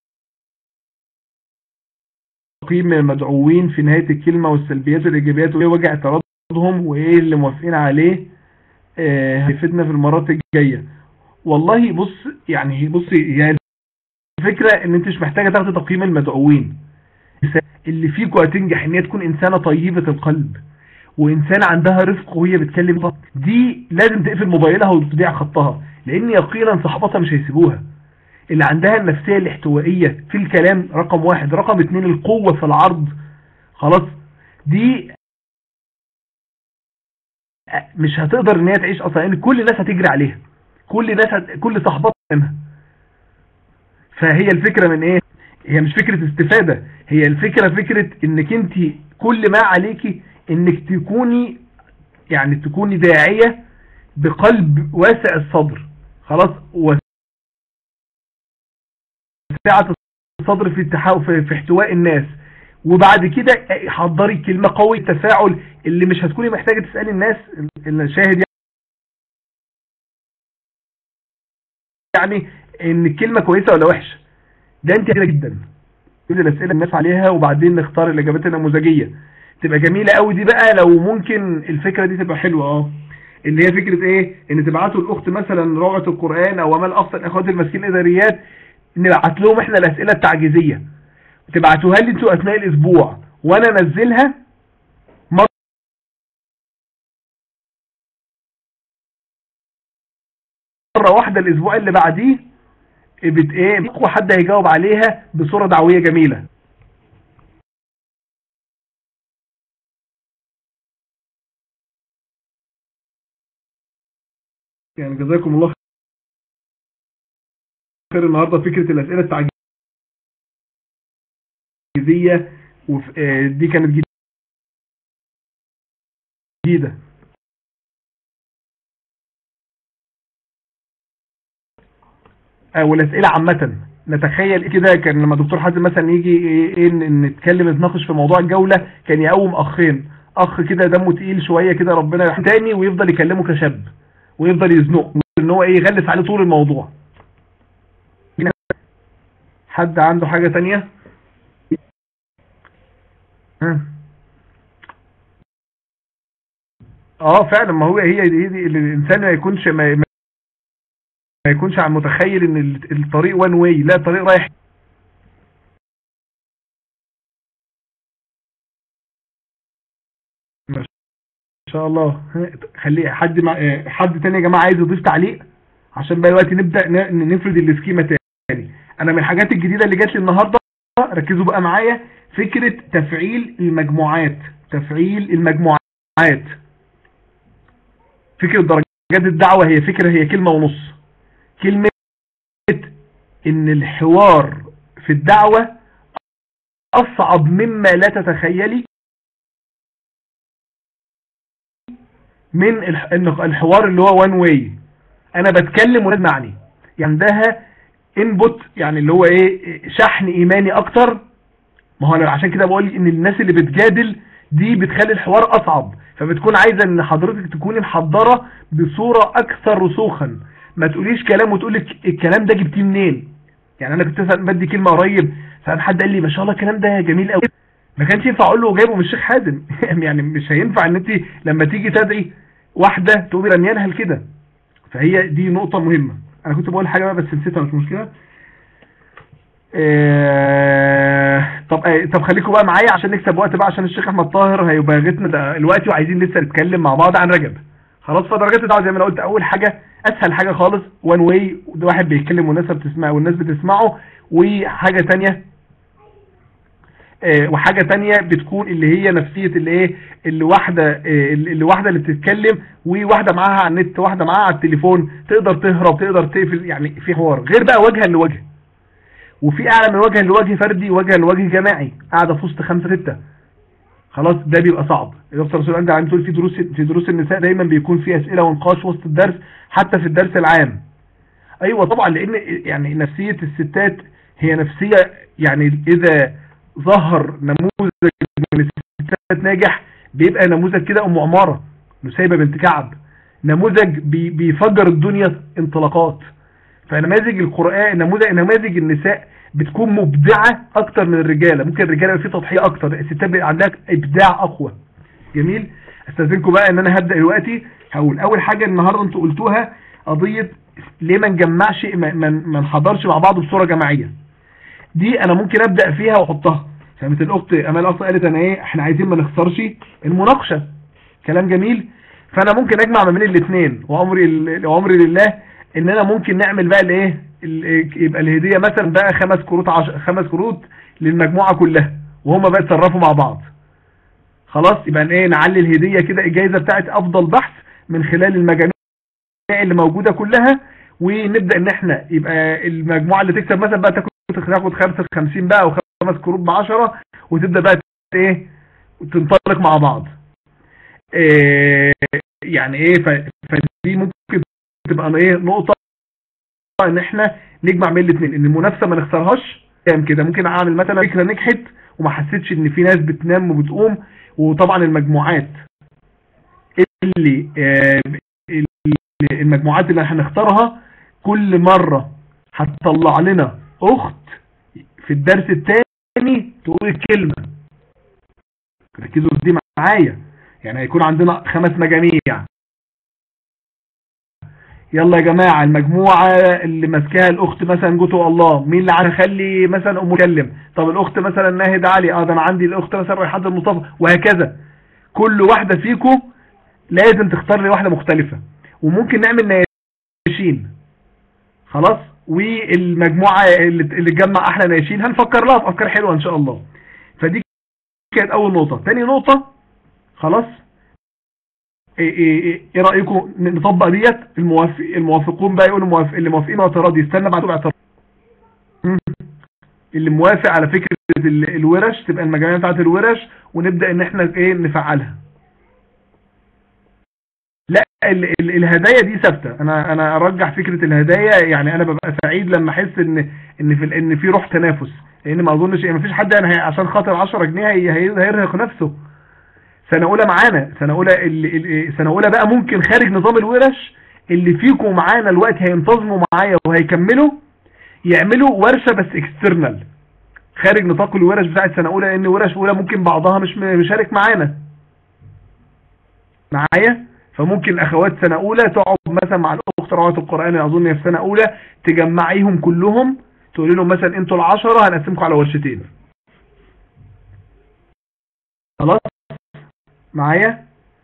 تقييم المدعوين في نهاية الكلمة والسلبيات والإيجابيات وإيه وجع ترددهم وإيه اللي موافقين عليه آه هيفيدنا في المرات الجاية والله بص يعني بصي يعني الفكرة ان انت مش محتاجة تاخد تقييم المدعوين اللي فيكوا هتنجح ان هي تكون انسانة طيبة القلب وانسان عندها رفق وهي بتكلم دي لازم تقفل موبايلها وتضيع خطها لان يقينا صحباتها مش هيسيبوها اللي عندها النفسية الاحتوائية في الكلام رقم واحد رقم اتنين القوة في العرض خلاص دي مش هتقدر ان هي تعيش اصلا لان يعني كل الناس هتجري عليها كل الناس هت... كل صحباتها منها فهي الفكرة من ايه هي مش فكرة استفادة هي الفكرة فكرة انك انت كل ما عليكي انك تكوني يعني تكوني داعية بقلب واسع الصدر خلاص وسعة الصدر في في احتواء الناس وبعد كده حضري كلمة قوية تفاعل اللي مش هتكوني محتاجة تسألي الناس الشاهد يعني ان الكلمة كويسة ولا وحشة ده انت كده جدا كل الاسئلة الناس عليها وبعدين نختار الاجابات النموذجية تبقى جميلة قوي دي بقى لو ممكن الفكرة دي تبقى حلوة اه اللي هي فكرة ايه ان تبعتوا الاخت مثلا روعة القرآن او امال افضل اخوات المسكين الاداريات نبعت لهم احنا الاسئلة التعجيزية تبعتوها لي انتوا اثناء الاسبوع وانا انزلها مرة واحدة الاسبوع اللي بعديه بت ايه حد هيجاوب عليها بصورة دعوية جميلة يعني جزاكم الله خير النهاردة فكرة الأسئلة التعجيزية ودي كانت جديدة والأسئلة عامة نتخيل كده كان لما دكتور حازم مثلا يجي ايه نتكلم نتناقش في موضوع الجولة كان يقوم اخين اخ كده دمه تقيل شوية كده ربنا يرحمه تاني ويفضل يكلمه كشاب ويفضل يزنقه ان هو ايه يغلس عليه طول الموضوع حد عنده حاجة تانية اه فعلا ما هو هي دي, دي الانسان ما يكونش ما, ما يكونش عم متخيل ان الطريق وان واي لا الطريق رايح ان شاء الله خلي حد مع حد تاني يا جماعه عايز يضيف تعليق عشان بقى دلوقتي نبدا نفرد السكيما تاني انا من الحاجات الجديده اللي جات لي النهارده ركزوا بقى معايا فكره تفعيل المجموعات تفعيل المجموعات فكره درجات الدعوه هي فكره هي كلمه ونص كلمه ان الحوار في الدعوة أصعب مما لا تتخيلي من الحوار اللي هو وان واي انا بتكلم ونسمعني عندها انبوت يعني اللي هو ايه شحن ايماني اكتر ما هو انا عشان كده بقول ان الناس اللي بتجادل دي بتخلي الحوار اصعب فبتكون عايزه ان حضرتك تكوني محضره بصوره اكثر رسوخا ما تقوليش كلام وتقول لك الكلام ده جبتيه منين يعني انا كنت مثلا بدي كلمه قريب فقام حد قال لي ما شاء الله الكلام ده جميل قوي ما كانش ينفع اقول له جايبه من الشيخ حازم يعني مش هينفع ان انت لما تيجي تدعي واحده تقومي رميانها لكده فهي دي نقطه مهمه انا كنت بقول حاجه بقى بس نسيتها مش مشكله آه طب آه طب خليكم بقى معايا عشان نكسب وقت بقى عشان الشيخ احمد طاهر هيبقى غتنا دلوقتي وعايزين لسه نتكلم مع بعض عن رجب خلاص فدرجات الدعوه زي ما انا قلت اول حاجه اسهل حاجه خالص وان واي ده واحد بيتكلم والناس بتسمع والناس بتسمعه وحاجه ثانيه آه وحاجه ثانيه بتكون اللي هي نفسيه اللي ايه اللي واحده آه اللي واحده اللي بتتكلم وواحده معاها على النت واحده معاها على التليفون تقدر تهرب تقدر تقفل يعني في حوار غير بقى وجها لوجه وفي اعلى من وجه لوجه فردي وجه لوجه جماعي قاعده في وسط خمسه سته خلاص ده بيبقى صعب الدكتور رسول عندي عم تقول في دروس في دروس النساء دايما بيكون في اسئله ونقاش وسط الدرس حتى في الدرس العام ايوه طبعا لان يعني نفسيه الستات هي نفسيه يعني اذا ظهر نموذج من الستات ناجح بيبقى نموذج كده ام عماره نسيبه بنت كعب نموذج بي بيفجر الدنيا انطلاقات فنماذج القرآن نموذج نماذج النساء بتكون مبدعة اكتر من الرجالة ممكن الرجالة في تضحية اكتر الستات بيبقى عندها ابداع اقوى جميل استاذنكم بقى ان انا هبدأ دلوقتي هقول اول حاجة النهاردة انتوا قلتوها قضية ليه ما نجمعش ما نحضرش مع بعض بصورة جماعية دي انا ممكن ابدأ فيها واحطها فهمت الاخت امال اصلا قالت انا ايه احنا عايزين ما نخسرش المناقشة كلام جميل فانا ممكن اجمع ما بين الاثنين وامري وامري لله ان انا ممكن نعمل بقى الايه يبقى الهدية مثلا بقى خمس كروت عش... خمس كروت للمجموعة كلها وهم بقى يتصرفوا مع بعض خلاص يبقى ايه نعلي الهدية كده الجائزة بتاعت افضل بحث من خلال المجاميع اللي موجودة كلها ونبدأ ان احنا يبقى المجموعة اللي تكسب مثلا بقى تاخد 55 بقى او خمس كروت ب 10 وتبدأ بقى ايه تنطلق مع بعض إيه يعني ايه فدي ممكن تبقى ايه نقطة ان احنا نجمع بين الاثنين ان المنافسة ما نخسرهاش كام كده ممكن اعمل مثلا فكرة نجحت وما حسيتش ان في ناس بتنام وبتقوم وطبعا المجموعات اللي آه المجموعات اللي هنختارها كل مرة هتطلع لنا اخت في الدرس الثاني تقول الكلمة ركزوا دي معايا يعني هيكون عندنا خمس مجاميع يلا يا جماعة المجموعة اللي ماسكاها الاخت مثلا جوتو الله مين اللي هنخلي مثلا ام مكلم طب الاخت مثلا ناهد علي اه ده انا عندي الاخت مثلا ريحان المصطفى وهكذا كل واحدة فيكم لازم تختار لي واحدة مختلفة وممكن نعمل ناشين خلاص والمجموعة اللي اللي تجمع احلى ناشين هنفكر لها في افكار حلوة ان شاء الله فدي كانت اول نقطة تاني نقطة خلاص ايه, إيه, إيه, إيه رأيكم نطبق ديت الموافق الموافقون بقى يقولوا موافق اللي موافقين اعتراض يستنى بعد اعتراض اللي موافق على فكرة الورش تبقى المجاميع بتاعت الورش ونبدأ ان احنا ايه نفعلها لا ال ال الهدايا دي ثابته انا انا ارجح فكره الهدايا يعني انا ببقى سعيد لما احس ان ان في ان في روح تنافس لان ما اظنش ما فيش حد يعني عشان خاطر 10 جنيه هيرهق نفسه سنه اولى معانا سنه اولى اللي سنه اولى بقى ممكن خارج نظام الورش اللي فيكم معانا الوقت هينتظموا معايا وهيكملوا يعملوا ورشه بس اكسترنال خارج نطاق الورش بتاعت سنه اولى لان ورش اولى ممكن بعضها مش مشارك معانا معايا فممكن اخوات سنة اولى تقعد مثلا مع الاخت رواه القرآن اظن في سنة اولى تجمعيهم كلهم تقول لهم مثلا انتوا العشرة هنقسمكم على ورشتين خلاص معايا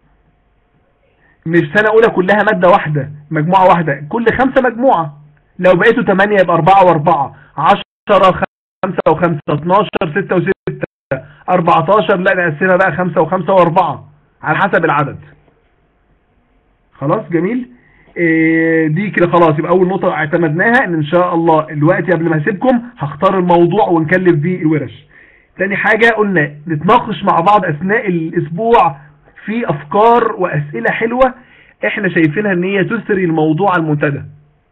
مش سنة اولى كلها مادة واحدة مجموعة واحدة كل خمسة مجموعة لو بقيتوا تمانية يبقى اربعة واربعة عشرة خمسة وخمسة اتناشر ستة وستة اربعتاشر لا نقسمها بقى خمسة وخمسة واربعة على حسب العدد خلاص جميل إيه دي كده خلاص يبقى اول نقطة اعتمدناها ان ان شاء الله الوقت قبل ما اسيبكم هختار الموضوع ونكلف بيه الورش تاني حاجة قلنا نتناقش مع بعض اثناء الاسبوع في افكار واسئلة حلوة احنا شايفينها ان هي تسري الموضوع على المنتدى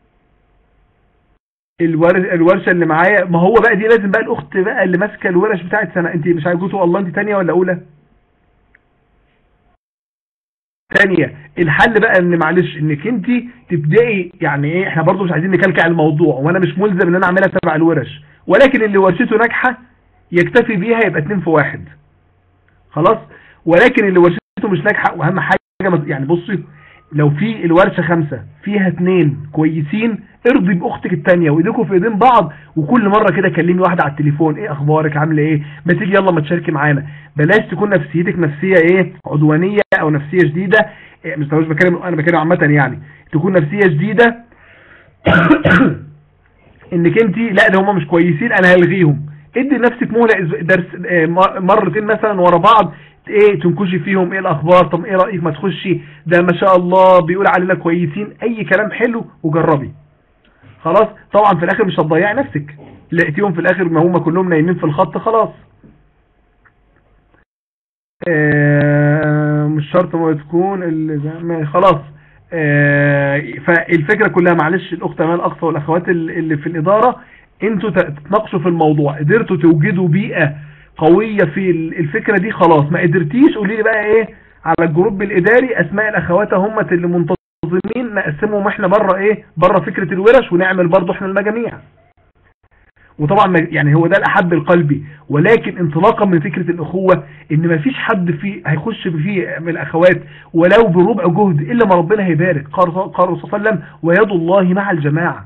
الورشة اللي معايا ما هو بقى دي لازم بقى الاخت بقى اللي ماسكه الورش بتاعت سنة انت مش عايزه الله انت تانية ولا اولى تانية الحل بقى ان معلش انك انت تبدأي يعني ايه احنا برضو مش عايزين نكلكع الموضوع وانا مش ملزم ان انا اعملها تبع الورش ولكن اللي ورشته ناجحة يكتفي بيها يبقى اتنين في واحد خلاص ولكن اللي ورشته مش ناجحة واهم حاجة يعني بصي لو في الورشة خمسة فيها اتنين كويسين ارضي باختك التانية وايديكم في ايدين بعض وكل مرة كده كلمي واحدة على التليفون ايه اخبارك عاملة ايه ما تيجي يلا ما تشاركي معانا بلاش تكون نفسيتك نفسية ايه عدوانية او نفسية جديدة إيه مش مش بكلم انا بكلم عامة يعني تكون نفسية جديدة انك انت لا ده هم مش كويسين انا هلغيهم ادي لنفسك مهلة درس مرتين مثلا ورا بعض ايه تنكشي فيهم ايه الاخبار طب ايه رأيك ما تخشي ده ما شاء الله بيقول علينا كويسين اي كلام حلو وجربي خلاص طبعا في الاخر مش هتضيعي نفسك لقيتيهم في الاخر ما هم كلهم نايمين في الخط خلاص آه مش شرط ما تكون خلاص آه فالفكرة كلها معلش الاخت امال اقصى والاخوات اللي في الادارة انتوا تتناقشوا في الموضوع قدرتوا توجدوا بيئة قوية في الفكرة دي خلاص ما قدرتيش قولي لي بقى ايه على الجروب الاداري اسماء الاخوات هم اللي منتظمين نقسمهم احنا بره ايه بره فكرة الورش ونعمل برضو احنا المجاميع وطبعا يعني هو ده الاحب القلبي ولكن انطلاقا من فكرة الاخوة ان ما فيش حد فيه هيخش فيه من الاخوات ولو بربع جهد الا ما ربنا هيبارك قال صلى الله عليه وسلم ويد الله مع الجماعة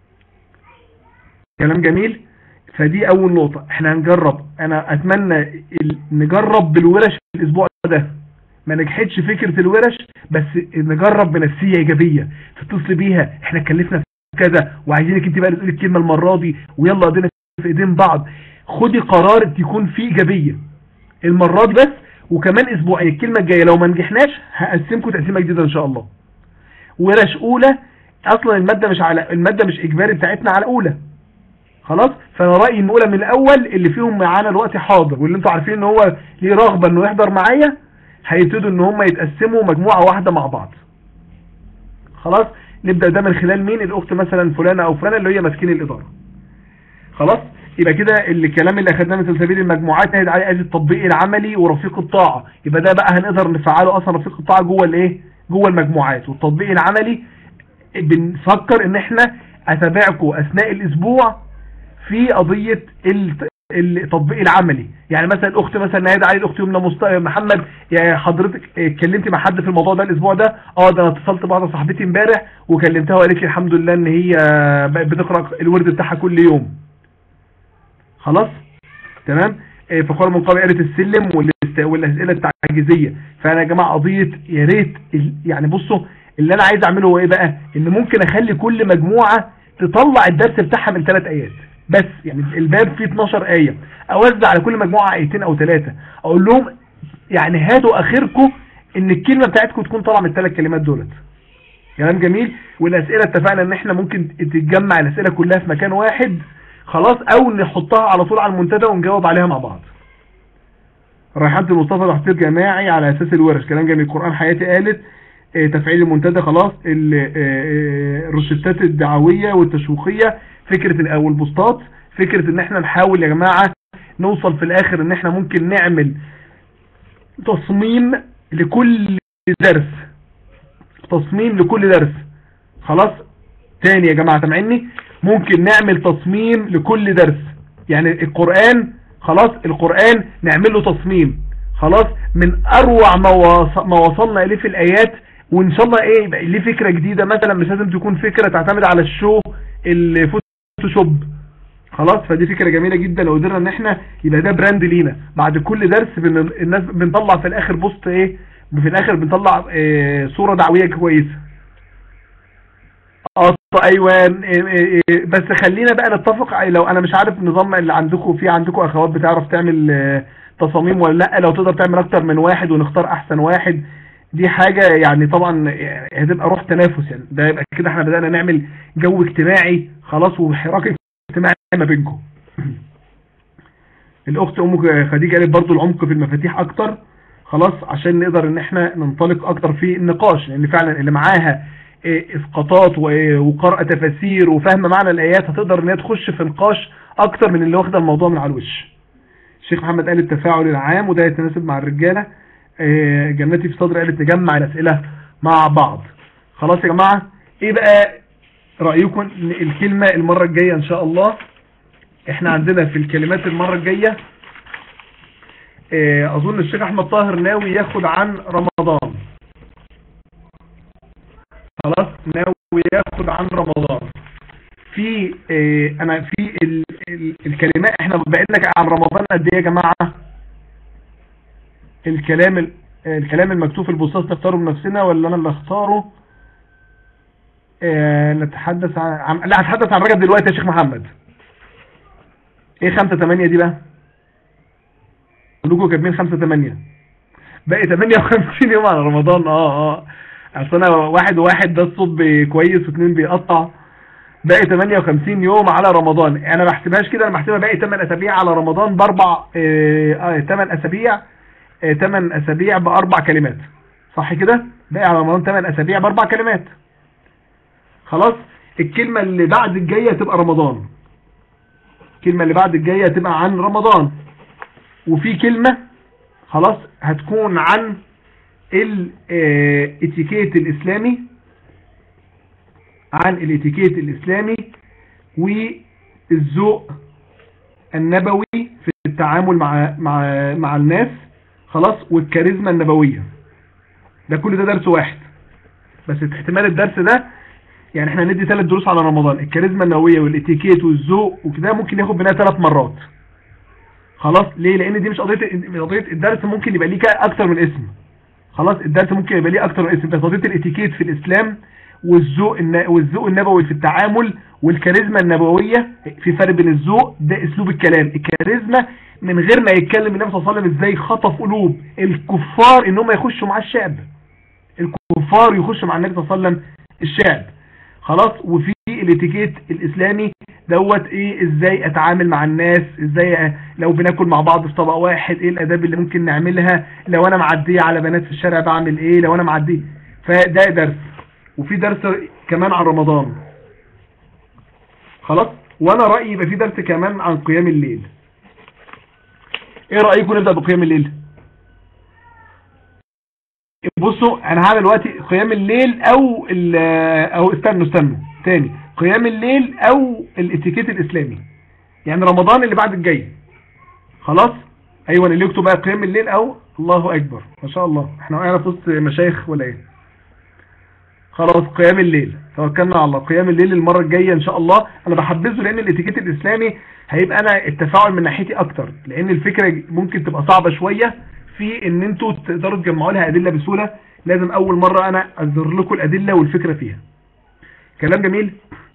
كلام جميل فدي اول نقطة احنا هنجرب انا اتمنى نجرب بالورش الاسبوع ده ما نجحتش فكرة الورش بس نجرب بنفسية ايجابية تتصل بيها احنا اتكلفنا في كذا وعايزينك انت بقى تقولي الكلمة المرة دي ويلا ايدينا في ايدين بعض خدي قرار يكون فيه ايجابية المرة دي بس وكمان اسبوعين الكلمة الجاية لو ما نجحناش هقسمكم تقسيمة جديدة ان شاء الله ورش اولى اصلا المادة مش على المادة مش اجباري بتاعتنا على اولى خلاص فانا رأيي ان اولى من الاول اللي فيهم معانا الوقت حاضر واللي انتوا عارفين ان هو ليه رغبة انه يحضر معايا هيبتدوا ان هم يتقسموا مجموعة واحدة مع بعض خلاص نبدأ ده من خلال مين الاخت مثلا فلانة او فلانة اللي هي ماسكين الادارة خلاص يبقى كده الكلام اللي اخدناه من سلسبيل المجموعات نهد عليه التطبيق العملي ورفيق الطاعة يبقى ده بقى هنقدر نفعله اصلا رفيق الطاعة جوه الايه جوه المجموعات والتطبيق العملي بنفكر ان احنا اتابعكم اثناء الاسبوع في قضية التطبيق العملي يعني مثلا الاخت مثلا نهاد علي الاخت يمنى مست... محمد يا حضرتك اتكلمتي مع حد في الموضوع ده الاسبوع ده اه ده انا اتصلت بواحده صاحبتي امبارح وكلمتها وقالت لي الحمد لله ان هي بتقرا الورد بتاعها كل يوم خلاص تمام فقال من قبل قالت السلم والاسئله التعجيزيه فانا يا جماعه قضيه يا ريت يعني بصوا اللي انا عايز اعمله هو ايه بقى ان ممكن اخلي كل مجموعه تطلع الدرس بتاعها من ثلاث ايات بس يعني الباب فيه 12 آية اوزع على كل مجموعة آيتين او ثلاثة اقول لهم يعني هاتوا اخركم ان الكلمة بتاعتكم تكون طالعة من الثلاث كلمات دولت كلام جميل والاسئلة اتفقنا ان احنا ممكن تتجمع الاسئلة كلها في مكان واحد خلاص او نحطها على طول على المنتدى ونجاوب عليها مع بعض ريحانة المصطفى تحضير جماعي على اساس الورش كلام جميل القرآن حياتي قالت تفعيل المنتدى خلاص الروشتات الدعوية والتشويقية فكرة او البوستات فكرة ان احنا نحاول يا جماعة نوصل في الاخر ان احنا ممكن نعمل تصميم لكل درس تصميم لكل درس خلاص تاني يا جماعة سامعيني ممكن نعمل تصميم لكل درس يعني القرآن خلاص القرآن نعمل له تصميم خلاص من اروع ما وصلنا اليه في الايات وان شاء الله ايه يبقى ليه فكرة جديدة مثلا مش لازم تكون فكرة تعتمد على الشو الفوتوشوب خلاص فدي فكرة جميلة جدا لو قدرنا ان احنا يبقى ده براند لينا بعد كل درس بن... الناس بنطلع في الاخر بوست ايه في الاخر بنطلع إيه صورة دعوية كويسة اه ايوان إيه إيه بس خلينا بقى نتفق لو انا مش عارف النظام اللي عندكم في عندكم اخوات بتعرف تعمل تصاميم ولا لا لو تقدر تعمل اكتر من واحد ونختار احسن واحد دي حاجة يعني طبعا هتبقى روح تنافس يعني ده يبقى كده احنا بدأنا نعمل جو اجتماعي خلاص وحراك اجتماعي ما بينكم الاخت ام خديجة قالت برضو العمق في المفاتيح اكتر خلاص عشان نقدر ان احنا ننطلق اكتر في النقاش لان فعلا اللي معاها اسقاطات وقراءة تفاسير وفهم معنى الايات هتقدر ان هي تخش في نقاش اكتر من اللي واخده الموضوع من على الوش الشيخ محمد قال التفاعل العام وده يتناسب مع الرجالة جنتي في صدر قالت نجمع الاسئلة مع بعض خلاص يا جماعة ايه بقى رأيكم الكلمة المرة الجاية ان شاء الله احنا عندنا في الكلمات المرة الجاية اظن الشيخ احمد طاهر ناوي ياخد عن رمضان خلاص ناوي ياخد عن رمضان في اه انا في ال ال الكلمات احنا بقينا عن رمضان قد ايه يا جماعه الكلام الكلام المكتوب في البوستات نختاره بنفسنا ولا انا اللي اختاره اه نتحدث عن لا هتحدث عن رجب دلوقتي يا شيخ محمد ايه 5 8 دي بقى كلكم كاتبين 5 8 باقي 58 يوم على رمضان اه اه اصل انا واحد وواحد ده الصوت كويس واثنين بيقطع باقي 58 يوم على رمضان انا ما بحسبهاش كده انا بحسبها باقي 8 اسابيع على رمضان باربع اه 8 اسابيع اه 8 اسابيع باربع كلمات صح كده باقي على رمضان 8 اسابيع باربع كلمات خلاص الكلمة اللي بعد الجاية تبقى رمضان الكلمة اللي بعد الجاية تبقى عن رمضان وفي كلمة خلاص هتكون عن الاتيكيت الاسلامي عن الاتيكيت الاسلامي والذوق النبوي في التعامل مع مع مع الناس خلاص والكاريزما النبويه ده كل ده درس واحد بس احتمال الدرس ده يعني احنا ندي ثلاث دروس على رمضان الكاريزما النبويه والاتيكيت والذوق وكده ممكن ياخد منها ثلاث مرات خلاص ليه لان دي مش قضيه قضيه الدرس ممكن يبقى ليه اكتر من اسم خلاص الدرس ممكن يبقى ليه اكتر من اسم بس قضيه الاتيكيت في الاسلام والذوق والذوق النبوي في التعامل والكاريزما النبويه في فرق بين الذوق ده اسلوب الكلام الكاريزما من غير ما يتكلم النبي صلى الله عليه وسلم ازاي خطف قلوب الكفار ان هم يخشوا مع الشعب الكفار يخشوا مع النبي صلى الله عليه وسلم الشعب خلاص وفي الاتيكيت الاسلامي دوت ايه ازاي اتعامل مع الناس ازاي لو بناكل مع بعض في طبق واحد ايه الاداب اللي ممكن نعملها لو انا معديه على بنات في الشارع بعمل ايه لو انا معديه فده درس وفي درس كمان عن رمضان خلاص وانا رايي يبقى في درس كمان عن قيام الليل ايه رايكم نبدا بقيام الليل بصوا انا هعمل دلوقتي قيام الليل او او استنوا استنوا تاني قيام الليل او الاتيكيت الاسلامي يعني رمضان اللي بعد الجاي خلاص ايوه اللي يكتب بقى قيام الليل او الله اكبر ما شاء الله احنا وقعنا في وسط مشايخ ولا ايه خلاص قيام الليل توكلنا على الله قيام الليل المرة الجاية ان شاء الله انا بحبذه لان الاتيكيت الاسلامي هيبقى انا التفاعل من ناحيتي اكتر لان الفكرة ممكن تبقى صعبة شوية في ان انتوا تقدروا تجمعوا لها ادلة بسهولة لازم اول مرة انا اظهر لكم الادلة والفكرة فيها كلام جميل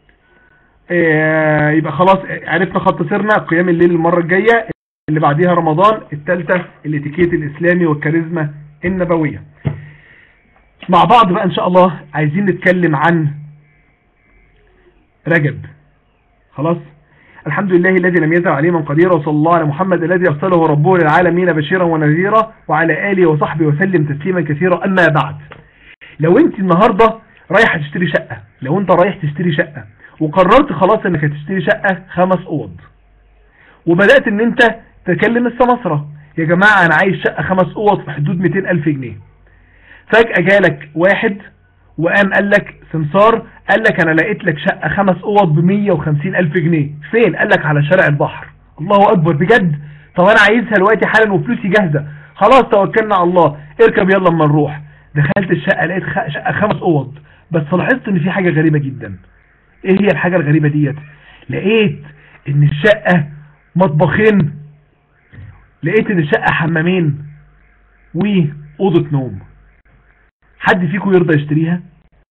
آه يبقى خلاص عرفنا خط سيرنا قيام الليل المرة الجاية اللي بعديها رمضان الثالثة الاتيكيت الاسلامي والكاريزما النبوية مع بعض بقى ان شاء الله عايزين نتكلم عن رجب خلاص الحمد لله الذي لم يزل عليه من قدير وصلى الله على محمد الذي ارسله ربه للعالمين بشيرا ونذيرا وعلى اله وصحبه وسلم تسليما كثيرا اما بعد لو انت النهاردة رايح تشتري شقة لو انت رايح تشتري شقة وقررت خلاص انك هتشتري شقة خمس اوض وبدأت ان انت تكلم السمسرة يا جماعة انا عايز شقة خمس اوض في حدود 200 الف جنيه فجأة جالك واحد وقام قال لك سمسار قال لك انا لقيت لك شقة خمس اوض ب 150 الف جنيه فين قال لك على شارع البحر الله اكبر بجد طب انا عايزها دلوقتي حالا وفلوسي جاهزة خلاص توكلنا على الله اركب يلا اما نروح دخلت الشقة لقيت شقة خمس اوض بس لاحظت ان في حاجة غريبة جدا ايه هي الحاجة الغريبة ديت لقيت ان الشقة مطبخين لقيت ان الشقة حمامين وأوضة نوم حد فيكم يرضى يشتريها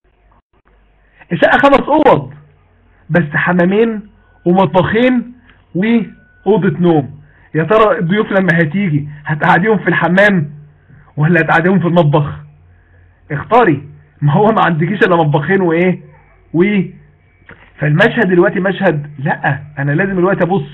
الشقة خمس اوض بس حمامين ومطبخين وأوضة نوم يا ترى الضيوف لما هتيجي هتقعديهم في الحمام ولا هتقعديهم في المطبخ اختاري ما هو ما عندكيش الا مطبخين وايه و فالمشهد دلوقتي مشهد لا انا لازم دلوقتي ابص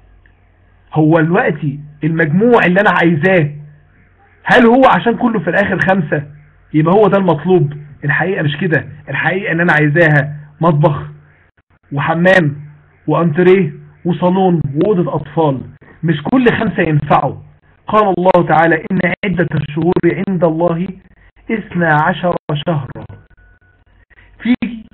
هو دلوقتي المجموع اللي انا عايزاه هل هو عشان كله في الاخر خمسة يبقى هو ده المطلوب الحقيقة مش كده الحقيقة ان انا عايزاها مطبخ وحمام وانتريه وصالون وأوضة اطفال مش كل خمسة ينفعوا قال الله تعالى ان عدة الشهور عند الله اثنى عشر شهرا في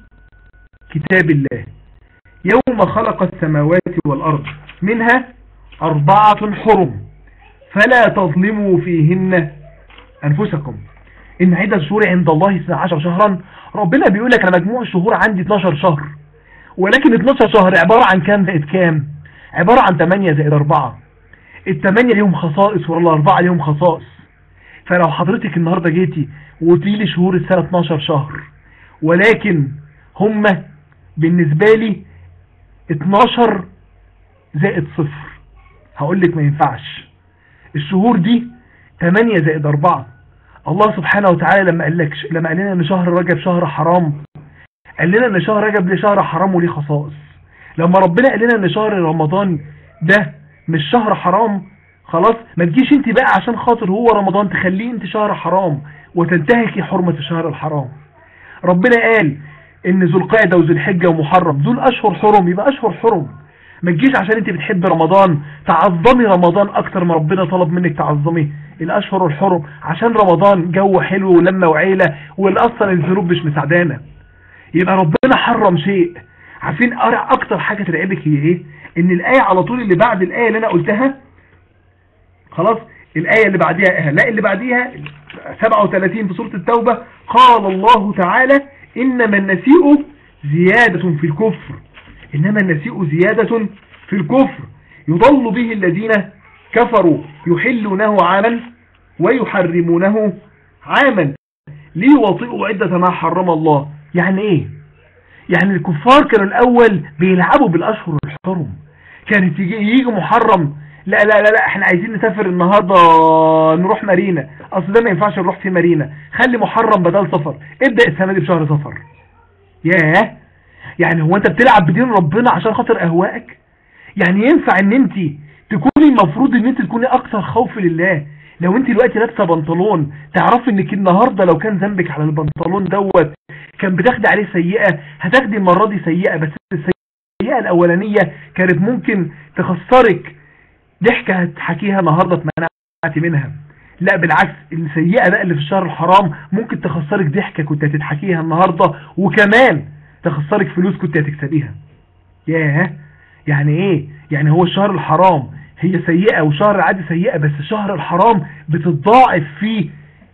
كتاب الله يوم خلق السماوات والأرض منها أربعة حرم فلا تظلموا فيهن أنفسكم إن عدة الشهور عند الله 12 شهرا ربنا بيقول لك أنا مجموع الشهور عندي 12 شهر ولكن 12 شهر عبارة عن كام زائد كام عبارة عن 8 زائد 4 الثمانية ليهم خصائص والأربعة ليهم خصائص فلو حضرتك النهاردة جيتي وقلتي لي شهور السنة 12 شهر ولكن هم بالنسبة لي 12 زائد صفر هقول لك ما ينفعش الشهور دي 8 زائد 4 الله سبحانه وتعالى لما قال لك لما قال لنا ان شهر رجب شهر حرام قال لنا ان شهر رجب ليه شهر حرام وليه خصائص لما ربنا قال لنا ان شهر رمضان ده مش شهر حرام خلاص ما تجيش انت بقى عشان خاطر هو رمضان تخليه انت شهر حرام وتنتهكي حرمة الشهر الحرام ربنا قال ان ذو القعدة وذو الحجة ومحرم دول اشهر حرم يبقى اشهر حرم ما تجيش عشان انت بتحب رمضان تعظمي رمضان اكتر ما ربنا طلب منك تعظمي الاشهر الحرم عشان رمضان جو حلو ولمة وعيلة والاصلا الذنوب مش مساعدانا يبقى ربنا حرم شيء عارفين اكتر حاجة ترعبك هي ايه ان الاية على طول اللي بعد الاية اللي انا قلتها خلاص الآية اللي بعديها لا اللي بعديها 37 في سورة التوبة قال الله تعالى إنما النسيء زيادة في الكفر إنما النسيء زيادة في الكفر يضل به الذين كفروا يحلونه عاما ويحرمونه عاما ليوطئوا عدة ما حرم الله يعني ايه يعني الكفار كانوا الاول بيلعبوا بالاشهر الحرم كانت يجي محرم لا لا لا لا احنا عايزين نسافر النهاردة نروح مارينا اصل ده ما ينفعش نروح في مارينا خلي محرم بدل سفر ابدأ السنة دي بشهر سفر ياه يعني هو انت بتلعب بدين ربنا عشان خاطر اهوائك يعني ينفع ان انت تكوني المفروض ان انت تكوني اكثر خوف لله لو انت دلوقتي لابسه بنطلون تعرفي انك النهارده لو كان ذنبك على البنطلون دوت كان بتاخدي عليه سيئه هتاخدي المره دي سيئه بس السيئه الاولانيه كانت ممكن تخسرك ضحكة هتحكيها النهاردة اتمنعتي منها لا بالعكس السيئة بقى اللي في الشهر الحرام ممكن تخسرك ضحكة كنت هتضحكيها النهاردة وكمان تخسرك فلوس كنت هتكسبيها ياه يعني ايه يعني هو الشهر الحرام هي سيئة وشهر العادي سيئة بس الشهر الحرام بتتضاعف فيه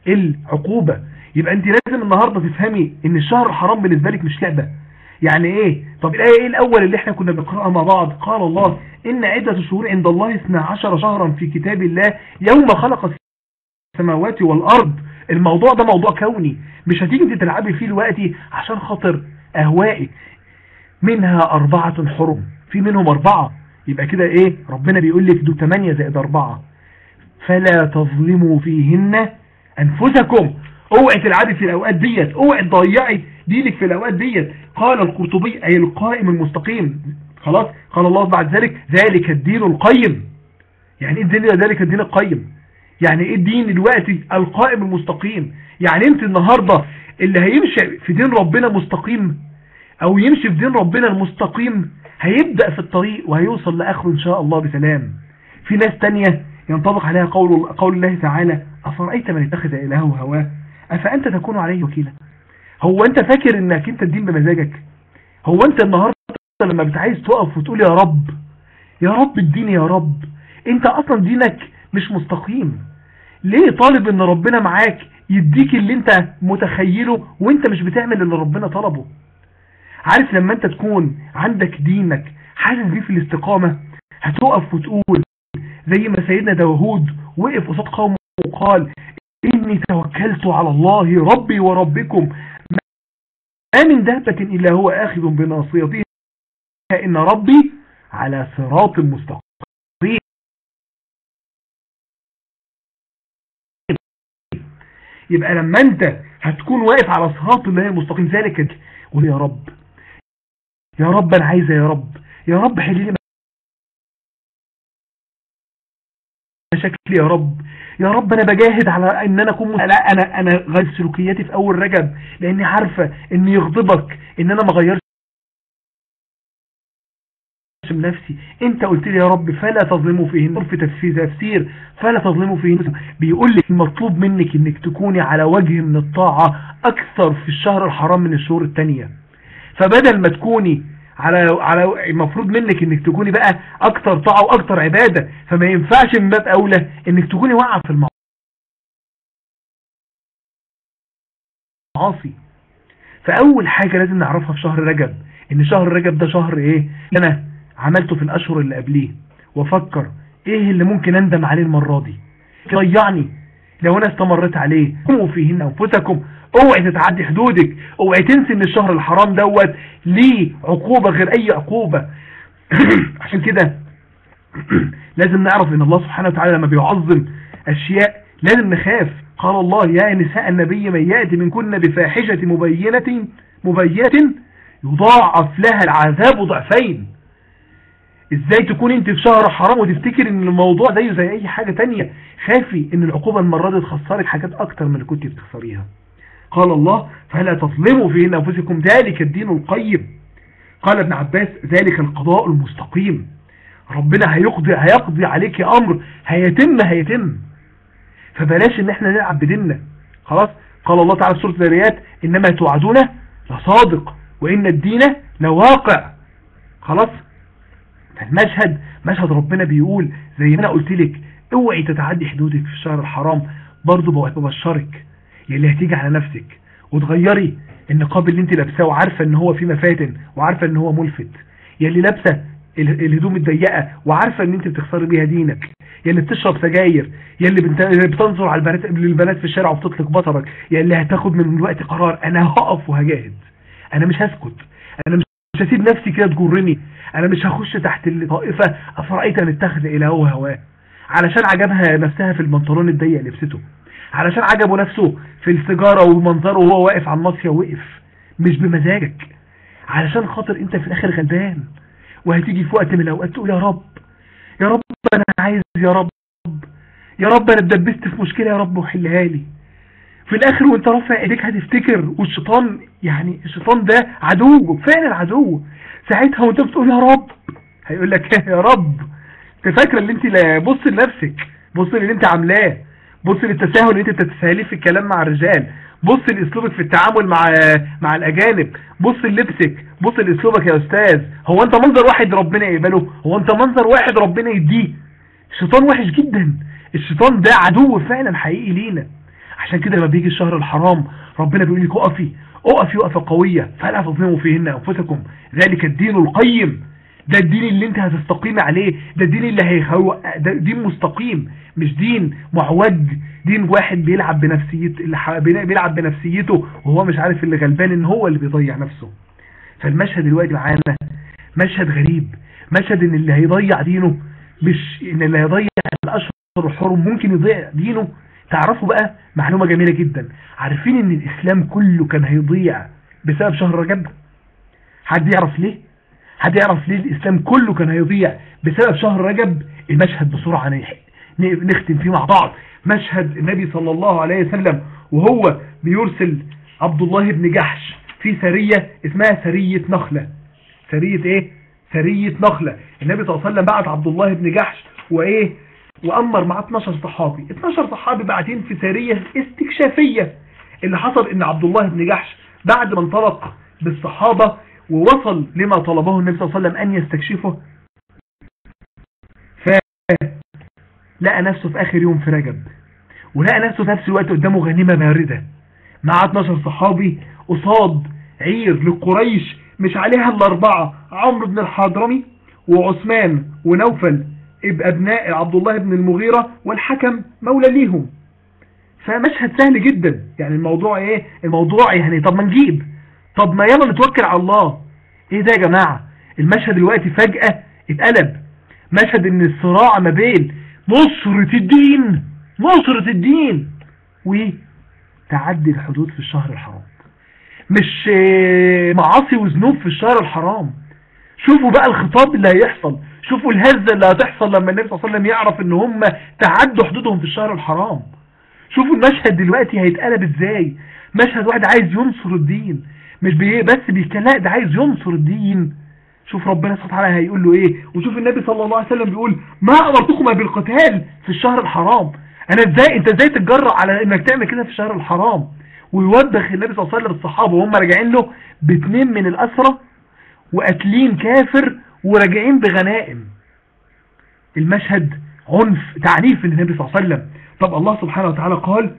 العقوبة يبقى انت لازم النهاردة تفهمي ان الشهر الحرام بالنسبة لك مش لعبة يعني ايه طب الآية ايه الاول اللي احنا كنا بنقرأها مع بعض قال الله ان عدة الشهور عند الله 12 شهرا في كتاب الله يوم خلق السماوات والارض الموضوع ده موضوع كوني مش هتيجي تلعبي فيه دلوقتي عشان خاطر اهوائك منها اربعة حرم في منهم اربعة يبقى كده ايه ربنا بيقول لك دول 8 زائد 4 فلا تظلموا فيهن انفسكم اوعي تلعبي في الاوقات ديت اوعي تضيعي دينك في الاوقات ديت قال القرطبي اي القائم المستقيم خلاص قال الله بعد ذلك ذلك الدين القيم يعني ايه الدين ذلك الدين القيم يعني ايه الدين دلوقتي القائم المستقيم يعني انت النهاردة اللي هيمشي في دين ربنا مستقيم او يمشي في دين ربنا المستقيم هيبدأ في الطريق وهيوصل لآخره ان شاء الله بسلام في ناس تانية ينطبق عليها قول, قول الله تعالى أفرأيت من اتخذ إلهه هواه أفأنت تكون عليه وكيلا هو انت فاكر انك انت الدين بمزاجك هو انت النهاردة لما بتعايز تقف وتقول يا رب يا رب الدين يا رب انت اصلا دينك مش مستقيم ليه طالب ان ربنا معاك يديك اللي انت متخيله وانت مش بتعمل اللي ربنا طلبه عارف لما انت تكون عندك دينك حاسس بيه في الاستقامة هتقف وتقول زي ما سيدنا داوود وقف قصاد قومه وقال إني توكلت على الله ربي وربكم ما من دابة إلا هو آخذ بناصيتها إن ربي على صراط مستقيم يبقى لما انت هتكون واقف على صراط الله المستقيم ذلك قول يا رب يا رب انا عايزه يا رب يا رب حل لي مشاكلي يا رب يا رب انا بجاهد على ان انا اكون لا انا انا غير سلوكياتي في اول رجب لاني عارفه ان يغضبك ان انا ما غيرش من نفسي انت قلت لي يا رب فلا تظلموا فيهن في تفسير تفسير فلا تظلموا فيهن بيقول لك المطلوب منك انك تكوني على وجه من الطاعة اكثر في الشهر الحرام من الشهور التانية فبدل ما تكوني على على المفروض منك انك تكوني بقى اكتر طاعة واكتر عبادة فما ينفعش من باب اولى انك تكوني واقعة في المعاصي فاول حاجة لازم نعرفها في شهر رجب ان شهر رجب ده شهر ايه انا عملته في الاشهر اللي قبليه وافكر ايه اللي ممكن اندم عليه المرة دي ضيعني لو انا استمريت عليه قوموا فيهن انفسكم اوعي تتعدي حدودك اوعي تنسي ان الشهر الحرام دوت ليه عقوبة غير اي عقوبة عشان كده لازم نعرف ان الله سبحانه وتعالى لما بيعظم اشياء لازم نخاف قال الله يا نساء النبي من يأتي منكن بفاحشة مبينة مبينة يضاعف لها العذاب ضعفين ازاي تكون انت في شهر حرام وتفتكر ان الموضوع زيه زي اي حاجة تانية خافي ان العقوبة المرة دي تخسرك حاجات اكتر من اللي كنت بتخسريها قال الله فلا تظلموا في انفسكم ذلك الدين القيم قال ابن عباس ذلك القضاء المستقيم ربنا هيقضي هيقضي عليك امر هيتم هيتم فبلاش ان احنا نلعب بديننا خلاص قال الله تعالى في سوره الذريات انما توعدون لصادق وان الدين لواقع خلاص المشهد مشهد ربنا بيقول زي ما انا قلت لك اوعي تتعدي حدودك في الشهر الحرام برضه ببشرك يلي هتيجي على نفسك وتغيري النقاب اللي انت لابساه وعارفه ان هو فيه مفاتن وعارفه ان هو ملفت يلي لابسه الهدوم الضيقه وعارفه ان انت بتخسري بيها دينك يلي بتشرب سجاير يلي بتنظر على البنات للبنات في الشارع وبتطلق بصرك يلي هتاخد من الوقت قرار انا هقف وهجاهد انا مش هسكت انا مش هسيب نفسي كده تجرني انا مش هخش تحت الطائفه افرأيت ان اتخذ الهه هواه علشان عجبها نفسها في البنطلون الضيق لبسته علشان عجبه نفسه في السيجاره ومنظره وهو واقف على الناصيه وقف مش بمزاجك علشان خاطر انت في الاخر غلبان وهتيجي في وقت من الاوقات تقول يا رب يا رب انا عايز يا رب يا رب انا اتدبست في مشكله يا رب وحلها لي في الاخر وانت رافع ايديك هتفتكر والشيطان يعني الشيطان ده عدو فعلا عدو ساعتها وانت بتقول يا رب هيقول لك يا رب انت فاكره اللي انت لا بص لنفسك بص للي انت عاملاه بص للتساهل اللي انت بتتساهليه في الكلام مع الرجال بص لاسلوبك في التعامل مع مع الاجانب بص للبسك بص لاسلوبك يا استاذ هو انت منظر واحد ربنا يقبله هو انت منظر واحد ربنا يديه الشيطان وحش جدا الشيطان ده عدو فعلا حقيقي لينا عشان كده لما بيجي الشهر الحرام ربنا بيقول لك اقفي اقفي وقفه قويه فلا تظلموا فيهن انفسكم ذلك الدين القيم ده الدين اللي انت هتستقيم عليه ده الدين اللي هيخو ده دين مستقيم مش دين معوج دين واحد بيلعب بنفسيته اللي بيلعب بنفسيته وهو مش عارف اللي غلبان ان هو اللي بيضيع نفسه فالمشهد دلوقتي معانا مشهد غريب مشهد ان اللي هيضيع دينه مش ان اللي هيضيع الاشهر الحرم ممكن يضيع دينه تعرفوا بقى معلومة جميلة جدا عارفين ان الاسلام كله كان هيضيع بسبب شهر رجب حد يعرف ليه حد يعرف ليه الاسلام كله كان هيضيع بسبب شهر رجب المشهد بسرعة نختم فيه مع بعض مشهد النبي صلى الله عليه وسلم وهو بيرسل عبد الله بن جحش في سرية اسمها سرية نخلة سرية ايه سرية نخلة النبي صلى الله عليه وسلم بعت عبد الله بن جحش وايه وأمر مع 12 صحابي 12 صحابي بعدين في سرية استكشافية اللي حصل ان عبد الله بن جحش بعد ما انطلق بالصحابة ووصل لما طلبه النبي صلى الله عليه وسلم أن يستكشفه فلقى نفسه في آخر يوم في رجب ولقى نفسه في نفس الوقت قدامه غنيمة باردة مع 12 صحابي قصاد عير لقريش مش عليها الأربعة عمرو بن الحضرمي وعثمان ونوفل ابناء عبد الله بن المغيرة والحكم مولى ليهم فمشهد سهل جدا يعني الموضوع ايه الموضوع يعني طب ما نجيب طب ما يلا نتوكل على الله ايه ده يا جماعة المشهد دلوقتي فجأة اتقلب مشهد ان الصراع ما بين نصرة الدين نصرة الدين و تعدي الحدود في الشهر الحرام مش آه، معاصي وذنوب في الشهر الحرام شوفوا بقى الخطاب اللي هيحصل شوفوا الهزة اللي هتحصل لما النبي صلى الله عليه وسلم يعرف ان هم تعدوا حدودهم في الشهر الحرام شوفوا المشهد دلوقتي هيتقلب ازاي مشهد واحد عايز ينصر الدين مش بي بس بيتكلم ده عايز ينصر الدين شوف ربنا سبحانه وتعالى هيقول له ايه وشوف النبي صلى الله عليه وسلم بيقول ما امرتكما بالقتال في الشهر الحرام انا ازاي انت ازاي تتجرأ على انك تعمل كده في الشهر الحرام ويوبخ النبي صلى الله عليه وسلم الصحابه وهم راجعين له باثنين من الاسرى وقاتلين كافر وراجعين بغنائم المشهد عنف تعنيف من النبي صلى الله عليه وسلم طب الله سبحانه وتعالى قال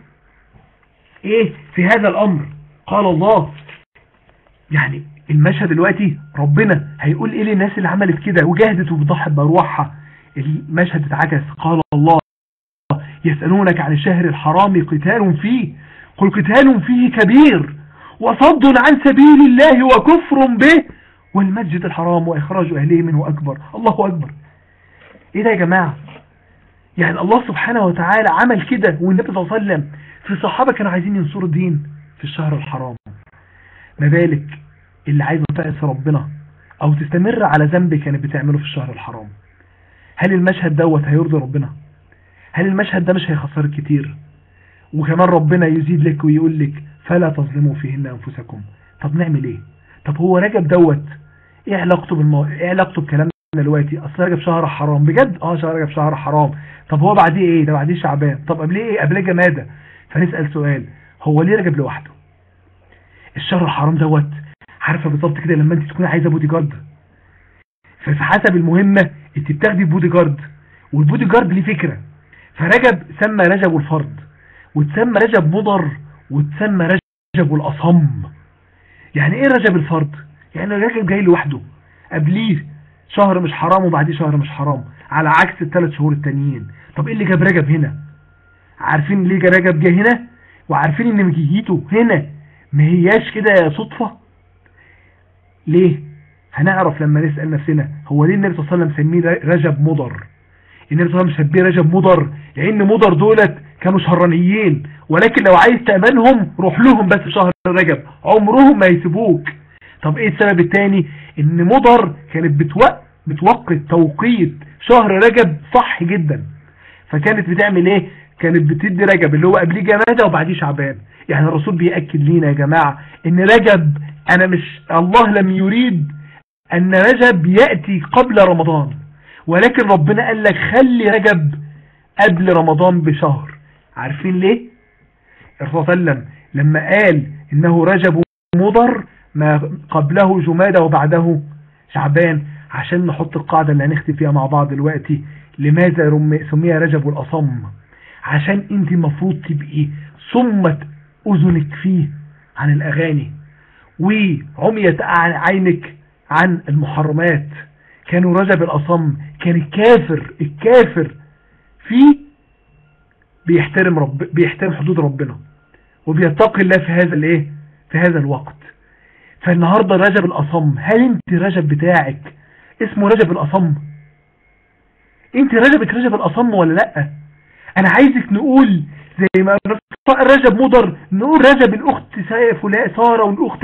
ايه في هذا الامر قال الله يعني المشهد دلوقتي ربنا هيقول ايه للناس اللي عملت كده وجاهدت وبتضحي بروحها المشهد اتعكس قال الله يسألونك عن الشهر الحرام قتال فيه قل قتال فيه كبير وصد عن سبيل الله وكفر به والمسجد الحرام وإخراج أهله منه أكبر الله أكبر إيه ده يا جماعة يعني الله سبحانه وتعالى عمل كده والنبي صلى الله عليه وسلم في صحابة كانوا عايزين ينصروا الدين في الشهر الحرام ما بالك اللي عايزه تعصي ربنا او تستمر على ذنب كانت بتعمله في الشهر الحرام هل المشهد دوت هيرضي ربنا هل المشهد ده مش هيخسرك كتير وكمان ربنا يزيد لك ويقول لك فلا تظلموا فيهن انفسكم طب نعمل ايه طب هو رجب دوت ايه علاقته بالمو... ايه علاقته بكلامنا دلوقتي اصل رجب شهر حرام بجد اه شهر رجب شهر حرام طب هو بعديه ايه ده بعديه شعبان طب قبليه ايه قبليه جماده فنسال سؤال هو ليه رجب لوحده الشهر الحرام دوت عارفه بالظبط كده لما انت تكوني عايزه بودي جارد ففي حسب المهمه انت بتاخدي بودي جارد والبودي جارد ليه فكره فرجب سمى رجب الفرد وتسمى رجب مضر وتسمى رجب الاصم يعني ايه رجب الفرد يعني رجب جاي لوحده قبليه شهر مش حرام وبعديه شهر مش حرام على عكس الثلاث شهور التانيين طب ايه اللي جاب رجب هنا عارفين ليه رجب جه هنا وعارفين ان مجيته هنا ما هياش كده صدفة ليه هنعرف لما نسأل نفسنا هو ليه النبي صلى الله عليه وسلم سميه رجب مضر النبي صلى الله عليه وسلم سميه رجب مضر لان مضر دولت كانوا شهرانيين ولكن لو عايز تأمنهم روح لهم بس في شهر رجب عمرهم ما يسيبوك طب ايه السبب التاني ان مضر كانت بتوقت بتوقت توقيت شهر رجب صح جدا فكانت بتعمل ايه كانت بتدي رجب اللي هو قبليه جمادة وبعديه شعبان يعني الرسول بيأكد لينا يا جماعة ان رجب انا مش الله لم يريد ان رجب يأتي قبل رمضان ولكن ربنا قال لك خلي رجب قبل رمضان بشهر عارفين ليه الرسول صلى الله عليه وسلم لما قال انه رجب مضر ما قبله جمادة وبعده شعبان عشان نحط القاعدة اللي هنختي فيها مع بعض دلوقتي لماذا سمي رجب الأصم عشان انت المفروض تبقي صمت اذنك فيه عن الاغاني وعميت عينك عن المحرمات كانوا رجب الاصم كان الكافر الكافر فيه بيحترم رب بيحترم حدود ربنا وبيتقي الله في هذا الايه في هذا الوقت فالنهارده رجب الاصم هل انت رجب بتاعك اسمه رجب الاصم انت رجبك رجب الاصم ولا لا انا عايزك نقول زي ما رجب مضر نقول رجب الاخت فلان ساره والاخت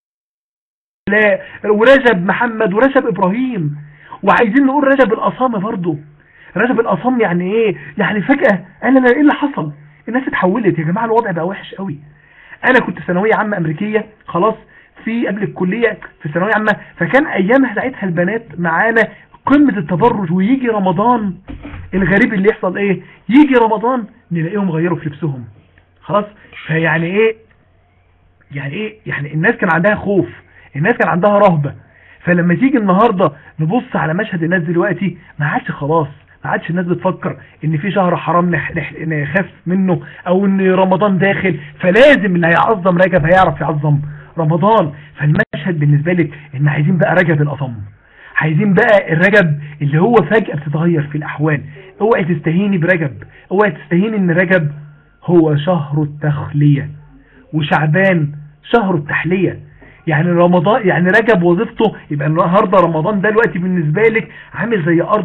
الاء ورجب محمد ورجب ابراهيم وعايزين نقول رجب الاصم برضه رجب الاصم يعني ايه يعني فجاه انا ايه اللي حصل الناس اتحولت يا جماعه الوضع بقى وحش قوي انا كنت ثانويه عامه امريكيه خلاص في قبل الكليه في ثانويه عامه فكان ايامها ساعتها البنات معانا قمة التبرج ويجي رمضان الغريب اللي يحصل ايه يجي رمضان نلاقيهم غيروا في لبسهم خلاص فيعني ايه يعني ايه يعني الناس كان عندها خوف الناس كان عندها رهبة فلما تيجي النهاردة نبص على مشهد الناس دلوقتي ما عادش خلاص ما عادش الناس بتفكر ان في شهر حرام نخاف منه او ان رمضان داخل فلازم اللي هيعظم رجب هيعرف يعظم رمضان فالمشهد بالنسبة لك ان عايزين بقى رجب الاصم عايزين بقى الرجب اللي هو فجأة بتتغير في الأحوال اوعي تستهيني برجب اوعي تستهيني ان رجب هو شهر التخلية وشعبان شهر التحلية يعني رمضان يعني رجب وظيفته يبقى النهارده رمضان ده الوقت بالنسبة لك عامل زي أرض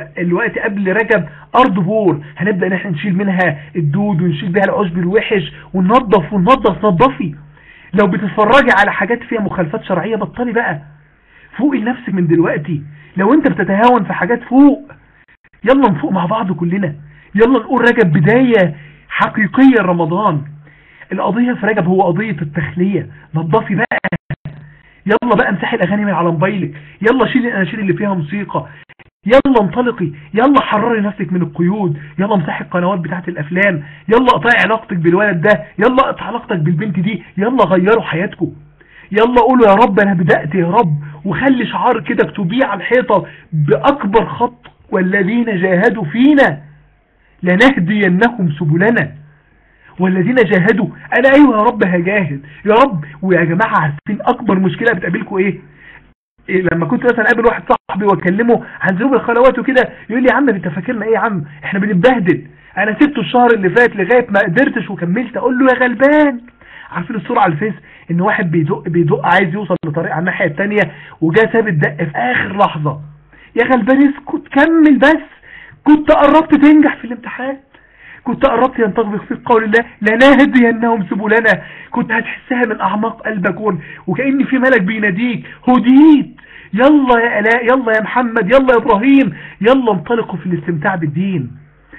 الوقت قبل رجب ارض بور هنبدأ ان احنا نشيل منها الدود ونشيل بيها العشب الوحش وننظف وننظف نظفي لو بتتفرجي على حاجات فيها مخالفات شرعية بطلي بقى فوقي لنفسك من دلوقتي لو انت بتتهاون في حاجات فوق يلا نفوق مع بعض كلنا يلا نقول رجب بداية حقيقية رمضان القضية في رجب هو قضية التخلية نظفي بقى يلا بقى امسحي الاغاني من على موبايلك يلا شيلي الاناشيد اللي فيها موسيقى يلا انطلقي يلا حرري نفسك من القيود يلا امسحي القنوات بتاعت الافلام يلا اقطعي علاقتك بالولد ده يلا اقطع علاقتك بالبنت دي يلا غيروا حياتكم يلا قولوا يا رب انا بدأت يا رب وخلي شعار كده اكتبيه على الحيطة باكبر خط والذين جاهدوا فينا لنهدينهم سبلنا والذين جاهدوا انا ايوه يا رب هجاهد يا رب ويا جماعة عارفين اكبر مشكلة بتقابلكم ايه إيه لما كنت مثلا اقابل واحد صاحبي واكلمه عن ذنوب الخلوات وكده يقول لي يا عم انت فاكرنا ايه يا عم احنا بنتبهدل انا سبته الشهر اللي فات لغايه ما قدرتش وكملت اقول له يا غلبان عارفين الصوره على الفيس ان واحد بيدق بيدق عايز يوصل لطريق على الناحيه الثانيه وجا ساب الدق في اخر لحظه يا غلبان اسكت كمل بس كنت قربت تنجح في الامتحان كنت قربت ينطبق في قول الله لنهدينهم سبلنا كنت هتحسها من اعماق قلبك وكأن في ملك بيناديك هديت يلا يا الاء يلا يا محمد يلا يا ابراهيم يلا انطلقوا في الاستمتاع بالدين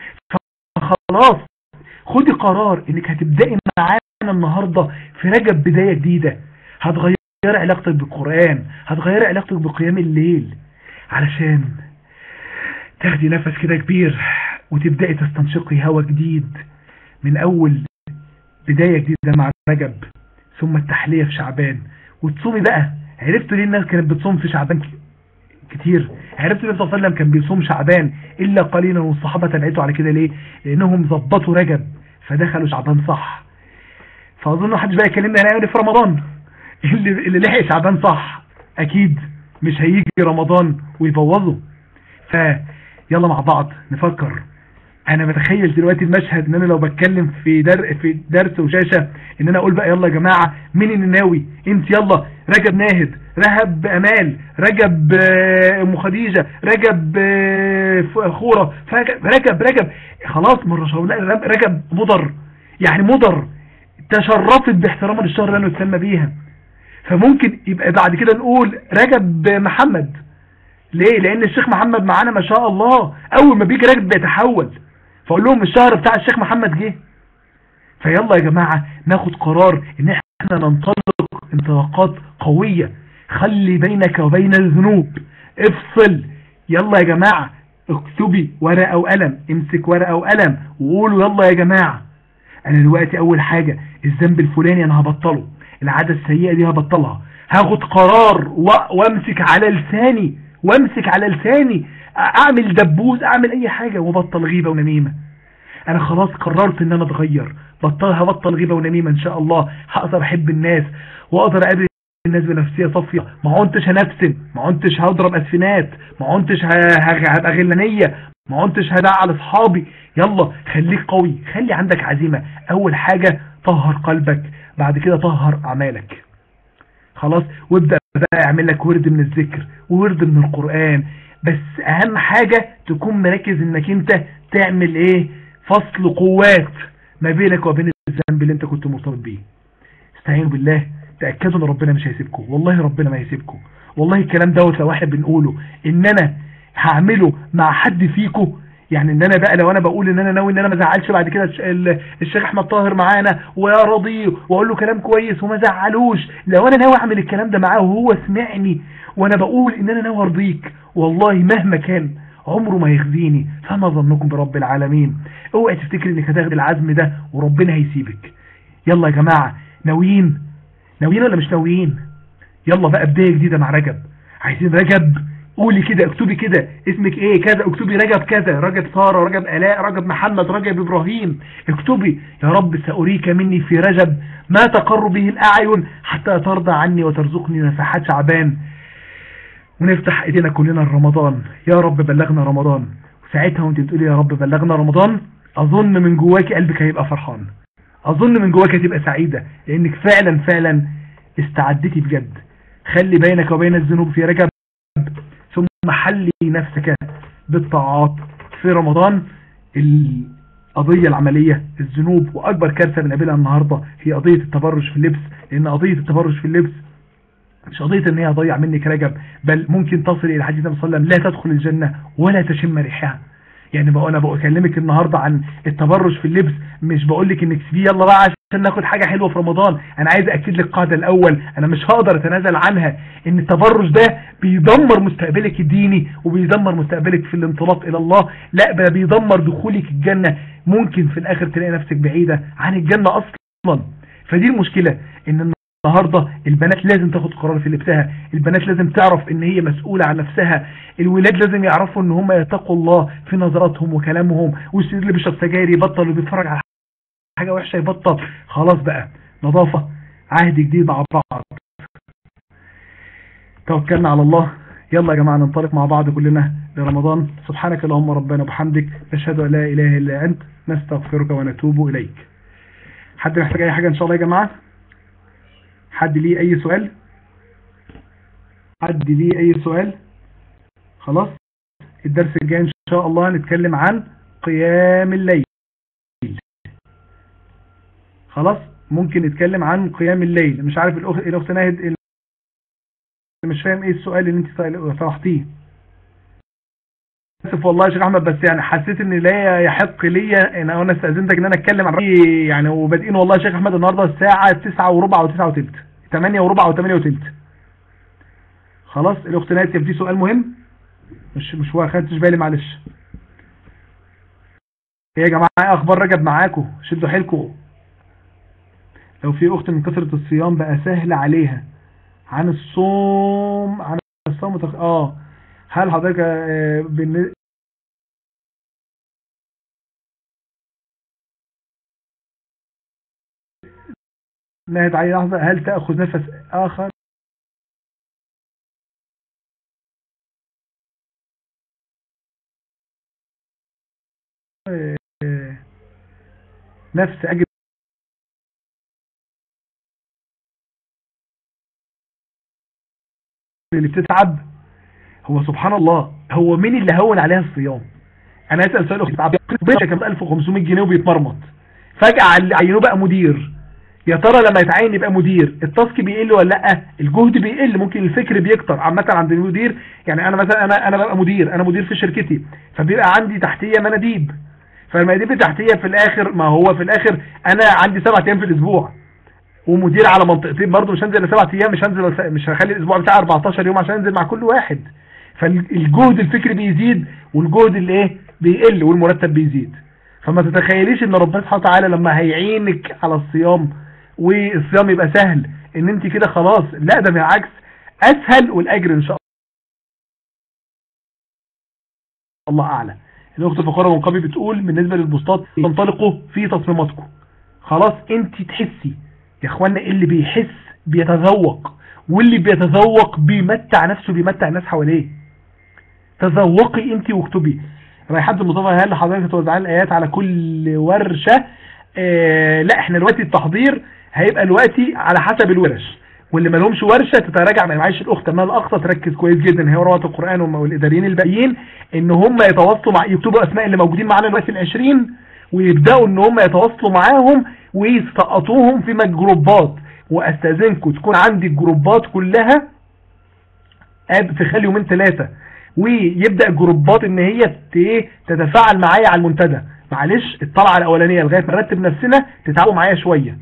فخلاص خدي قرار انك هتبدأي معانا النهاردة في رجب بداية جديدة هتغيري علاقتك بالقرآن هتغيري علاقتك بقيام الليل علشان تاخدي نفس كده كبير وتبدأي تستنشقي هوا جديد من اول بداية جديدة مع رجب ثم التحلية في شعبان وتصومي بقى عرفتوا ليه الناس كانت بتصوم في شعبان كتير عرفتوا ليه صلى الله عليه وسلم كان بيصوم شعبان الا قليلا والصحابة تنعيتوا على كده ليه لانهم ظبطوا رجب فدخلوا شعبان صح فاظن محدش بقى يكلمنا هنعمل في رمضان اللي, اللي لحق شعبان صح اكيد مش هيجي رمضان ويبوظه فيلا مع بعض نفكر انا بتخيل دلوقتي المشهد ان انا لو بتكلم في در في درس وشاشه ان انا اقول بقى يلا يا جماعه مين اللي ناوي انت يلا رجب ناهد رهب امال رجب ام خديجه رجب خوره رجب رجب خلاص مره رجب مضر يعني مضر تشرفت باحترام الشهر اللي نتسمى بيها فممكن يبقى بعد كده نقول رجب محمد ليه لان الشيخ محمد معانا ما شاء الله اول ما بيجي رجب بيتحول فاقول لهم الشهر بتاع الشيخ محمد جه فيلا يا جماعة ناخد قرار ان احنا ننطلق انطلاقات قوية خلي بينك وبين الذنوب افصل يلا يا جماعة اكتبي ورقة وقلم امسك ورقة وقلم وقولوا يلا يا جماعة انا دلوقتي اول حاجة الذنب الفلاني انا هبطله العادة السيئة دي هبطلها هاخد قرار وامسك على لساني وامسك على لساني اعمل دبوز اعمل اي حاجة وبطل غيبة ونميمة انا خلاص قررت ان انا اتغير بطل هبطل غيبة ونميمة ان شاء الله هقدر احب الناس واقدر اقابل الناس بنفسية صافية ما عنتش هنفسن ما عنتش هضرب اسفنات ما عنتش هبقى غلانية ما عنتش هدعى لاصحابي يلا خليك قوي خلي عندك عزيمة اول حاجة طهر قلبك بعد كده طهر اعمالك خلاص وابدأ بقى اعمل لك ورد من الذكر وورد من القرآن بس اهم حاجة تكون مركز انك انت تعمل ايه فصل قوات ما بينك وبين الذنب اللي انت كنت مرتبط بيه استعينوا بالله تأكدوا ان ربنا مش هيسيبكم والله ربنا ما هيسيبكم والله الكلام دوت لو احنا بنقوله ان انا هعمله مع حد فيكم يعني ان انا بقى لو انا بقول ان انا ناوي ان انا ما ازعلش بعد كده الشيخ احمد طاهر معانا ويا رضيه واقول له كلام كويس وما زعلوش لو انا ناوي اعمل الكلام ده معاه وهو سمعني وانا بقول ان انا ناوي ارضيك والله مهما كان عمره ما يخزيني فما ظنكم برب العالمين اوعي تفتكر انك هتاخد العزم ده وربنا هيسيبك يلا يا جماعة ناويين ناويين ولا مش ناويين يلا بقى بداية جديدة مع رجب عايزين رجب قولي كده اكتبي كده اسمك ايه كذا اكتبي رجب كذا رجب سارة رجب الاء رجب محمد رجب ابراهيم اكتبي يا رب سأريك مني في رجب ما تقر به الاعين حتى ترضى عني وترزقني نفحات شعبان ونفتح ايدينا كلنا رمضان يا رب بلغنا رمضان وساعتها وانت بتقولي يا رب بلغنا رمضان اظن من جواك قلبك هيبقى فرحان اظن من جواك هتبقى سعيدة لانك فعلا فعلا استعدتي بجد خلي بينك وبين الذنوب في رجب ثم ثم حلي نفسك بالطاعات في رمضان القضية العملية الذنوب وأكبر كارثة بنقابلها النهاردة هي قضية التبرج في اللبس لأن قضية التبرج في اللبس مش قضية ان هي هضيع منك رجب بل ممكن تصل الى حديث النبي صلى الله عليه وسلم لا تدخل الجنة ولا تشم ريحها يعني بقى انا بكلمك النهاردة عن التبرج في اللبس مش بقول لك انك سيبيه يلا بقى عشان ناخد حاجة حلوة في رمضان انا عايز اكد لك القاعدة الاول انا مش هقدر اتنازل عنها ان التبرج ده بيدمر مستقبلك الديني وبيدمر مستقبلك في الانطلاق الى الله لا بقى بيدمر دخولك الجنة ممكن في الاخر تلاقي نفسك بعيدة عن الجنة اصلا فدي المشكلة ان النهاردة البنات لازم تاخد قرار في لبسها البنات لازم تعرف ان هي مسؤولة عن نفسها الولاد لازم يعرفوا ان هم يتقوا الله في نظراتهم وكلامهم والسيد اللي بيشرب سجاير يبطل وبيتفرج على حاجة وحشة يبطل خلاص بقى نظافة عهد جديد مع بعض توكلنا على الله يلا يا جماعة ننطلق مع بعض كلنا لرمضان سبحانك اللهم ربنا وبحمدك نشهد ان لا اله الا انت نستغفرك ونتوب اليك حد محتاج اي حاجة ان شاء الله يا جماعة حد ليه اي سؤال حد ليه اي سؤال خلاص الدرس الجاي ان شاء الله هنتكلم عن قيام الليل خلاص ممكن نتكلم عن قيام الليل مش عارف الاخت الاخت ناهد مش فاهم ايه السؤال اللي انت طرحتيه اسف والله يا شيخ احمد بس يعني حسيت ان لا يحق ليا انا انا استاذنتك ان انا اتكلم عن رأيي يعني وبادئين والله يا شيخ احمد النهارده الساعه 9 وربع او 9 وثلث 8 وربع او 8 وثلث خلاص الاخت ناس في سؤال مهم مش مش واخدتش بالي معلش ايه يا جماعه ايه اخبار رجب معاكم شدوا حيلكم لو في اخت من كثره الصيام بقى سهل عليها عن الصوم عن الصوم متخ... اه هل حضرتك آه بالن... نهت علي لحظة هل تأخذ نفس آخر نفس أجل اللي بتتعب هو سبحان الله هو مين اللي هون عليها الصيام انا اسال سؤال اختي تعب كان 1500 جنيه وبيتمرمط فجاه عينوه بقى مدير يا ترى لما يتعين يبقى مدير التاسك بيقل ولا لا الجهد بيقل ممكن الفكر بيكتر عامه عند المدير يعني انا مثلا انا انا ببقى مدير انا مدير في شركتي فبيبقى عندي تحتيه مناديب فالمناديب التحتيه في الاخر ما هو في الاخر انا عندي سبع ايام في الاسبوع ومدير على منطقتين برضه مش هنزل سبع ايام مش هنزل مش هخلي الاسبوع بتاعي 14 يوم عشان انزل مع كل واحد فالجهد الفكري بيزيد والجهد اللي ايه بيقل والمرتب بيزيد فما تتخيليش ان ربنا سبحانه وتعالى لما هيعينك على الصيام والصيام يبقى سهل ان انت كده خلاص لا ده بالعكس اسهل والاجر ان شاء الله اعلى الاخت فقره من قبل بتقول بالنسبه للبوستات تنطلقوا في تصميماتكم خلاص انت تحسي يا اخوانا اللي بيحس بيتذوق واللي بيتذوق بيمتع نفسه بيمتع الناس حواليه تذوقي انت واكتبي رايحات المصطفى هل حضرتك توزعين الايات على كل ورشه آه لا احنا دلوقتي التحضير هيبقى دلوقتي على حسب الورش واللي ما لهمش ورشه تتراجع مع معيش الاخت ما الاقصى تركز كويس جدا هي رواه القران والاداريين الباقيين ان هم يتواصلوا مع يكتبوا اسماء اللي موجودين معانا دلوقتي ال20 ويبداوا ان هم يتواصلوا معاهم ويسقطوهم في جروبات واستاذنكم تكون عندي الجروبات كلها في خلال يومين ثلاثه ويبدا الجروبات ان هي تتفاعل معايا على المنتدى معلش الطلعه الاولانيه لغايه ما نرتب نفسنا تتعبوا معايا شويه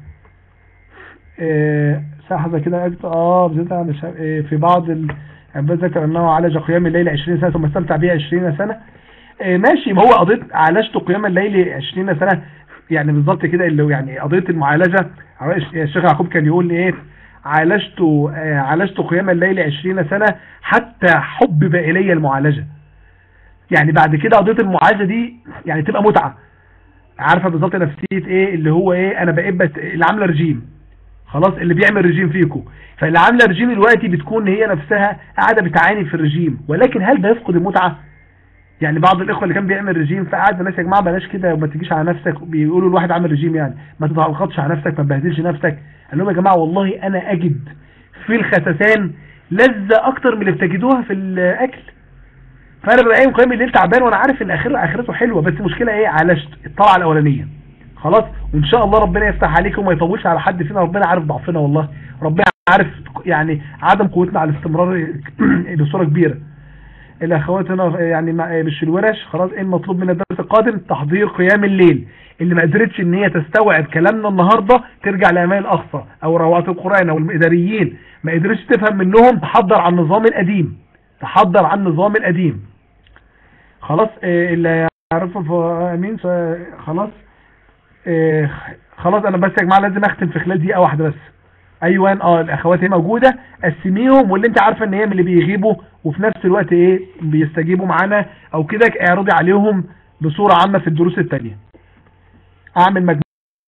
إيه لحظه كده اه بزيادة مش إيه في بعض العباد ذكر انه عالج قيام الليل 20 سنه ثم استمتع بيه 20 سنه إيه ماشي ما هو قضيه عالجت قيام الليل 20 سنه يعني بالظبط كده اللي يعني قضيه المعالجه الشيخ يعقوب كان يقول لي ايه عالجت عالجت قيام الليل 20 سنه حتى حبب الي المعالجه يعني بعد كده قضيه المعالجه دي يعني تبقى متعه عارفه بالظبط نفسيه ايه اللي هو ايه انا بقيت بس اللي عامله رجيم خلاص اللي بيعمل رجيم فيكم فاللي عامله رجيم دلوقتي بتكون هي نفسها قاعده بتعاني في الرجيم ولكن هل بيفقد المتعه يعني بعض الاخوه اللي كان بيعمل رجيم فقعد الناس يا جماعه بلاش كده وما تجيش على نفسك بيقولوا الواحد عامل رجيم يعني ما تضغطش على نفسك ما تبهدلش نفسك قال لهم يا جماعه والله انا اجد في الخسسان لذه اكتر من اللي بتجدوها في الاكل فانا ببقى قايم قايم الليل تعبان وانا عارف ان اخر اخرته حلوه بس المشكله ايه على الطلعه الاولانيه خلاص وان شاء الله ربنا يفتح عليكم وما يطولش على حد فينا ربنا عارف ضعفنا والله ربنا عارف يعني عدم قوتنا على الاستمرار بصوره كبيره الاخوات هنا يعني مش في الورش خلاص ايه المطلوب من الدرس القادم تحضير قيام الليل اللي ما قدرتش ان هي تستوعب كلامنا النهارده ترجع لامال الاقصى او رواه القران او الاداريين ما قدرتش تفهم منهم تحضر على النظام القديم تحضر على النظام القديم خلاص إيه اللي يعرفه امين خلاص إيه خلاص انا بس يا جماعه لازم اختم في خلال دقيقه واحده بس ايوان اه الاخوات هي موجوده قسميهم واللي انت عارفه ان هي من اللي بيغيبوا وفي نفس الوقت ايه بيستجيبوا معانا او كده اعرضي عليهم بصوره عامه في الدروس الثانيه اعمل مجموعه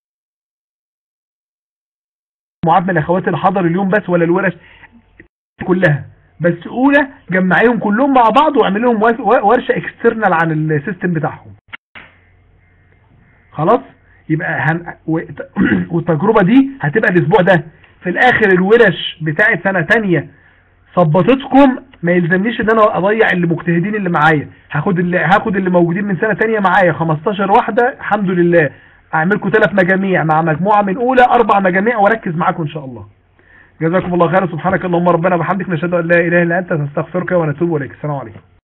من الاخوات اللي حضروا اليوم بس ولا الورش كلها بس اولى جمعيهم كلهم مع بعض واعمل لهم ورشه اكسترنال عن السيستم بتاعهم خلاص يبقى هن... والتجربة دي هتبقى الاسبوع ده في الاخر الورش بتاعت سنة تانية صبطتكم ما يلزمنيش ان انا اضيع المجتهدين اللي معايا هاخد اللي هاخد اللي موجودين من سنة تانية معايا 15 واحدة الحمد لله اعملكم ثلاث مجاميع مع مجموعة من اولى اربع مجاميع واركز معاكم ان شاء الله جزاكم الله خيرا سبحانك اللهم ربنا وبحمدك نشهد ان لا اله الا انت نستغفرك ونتوب اليك السلام عليكم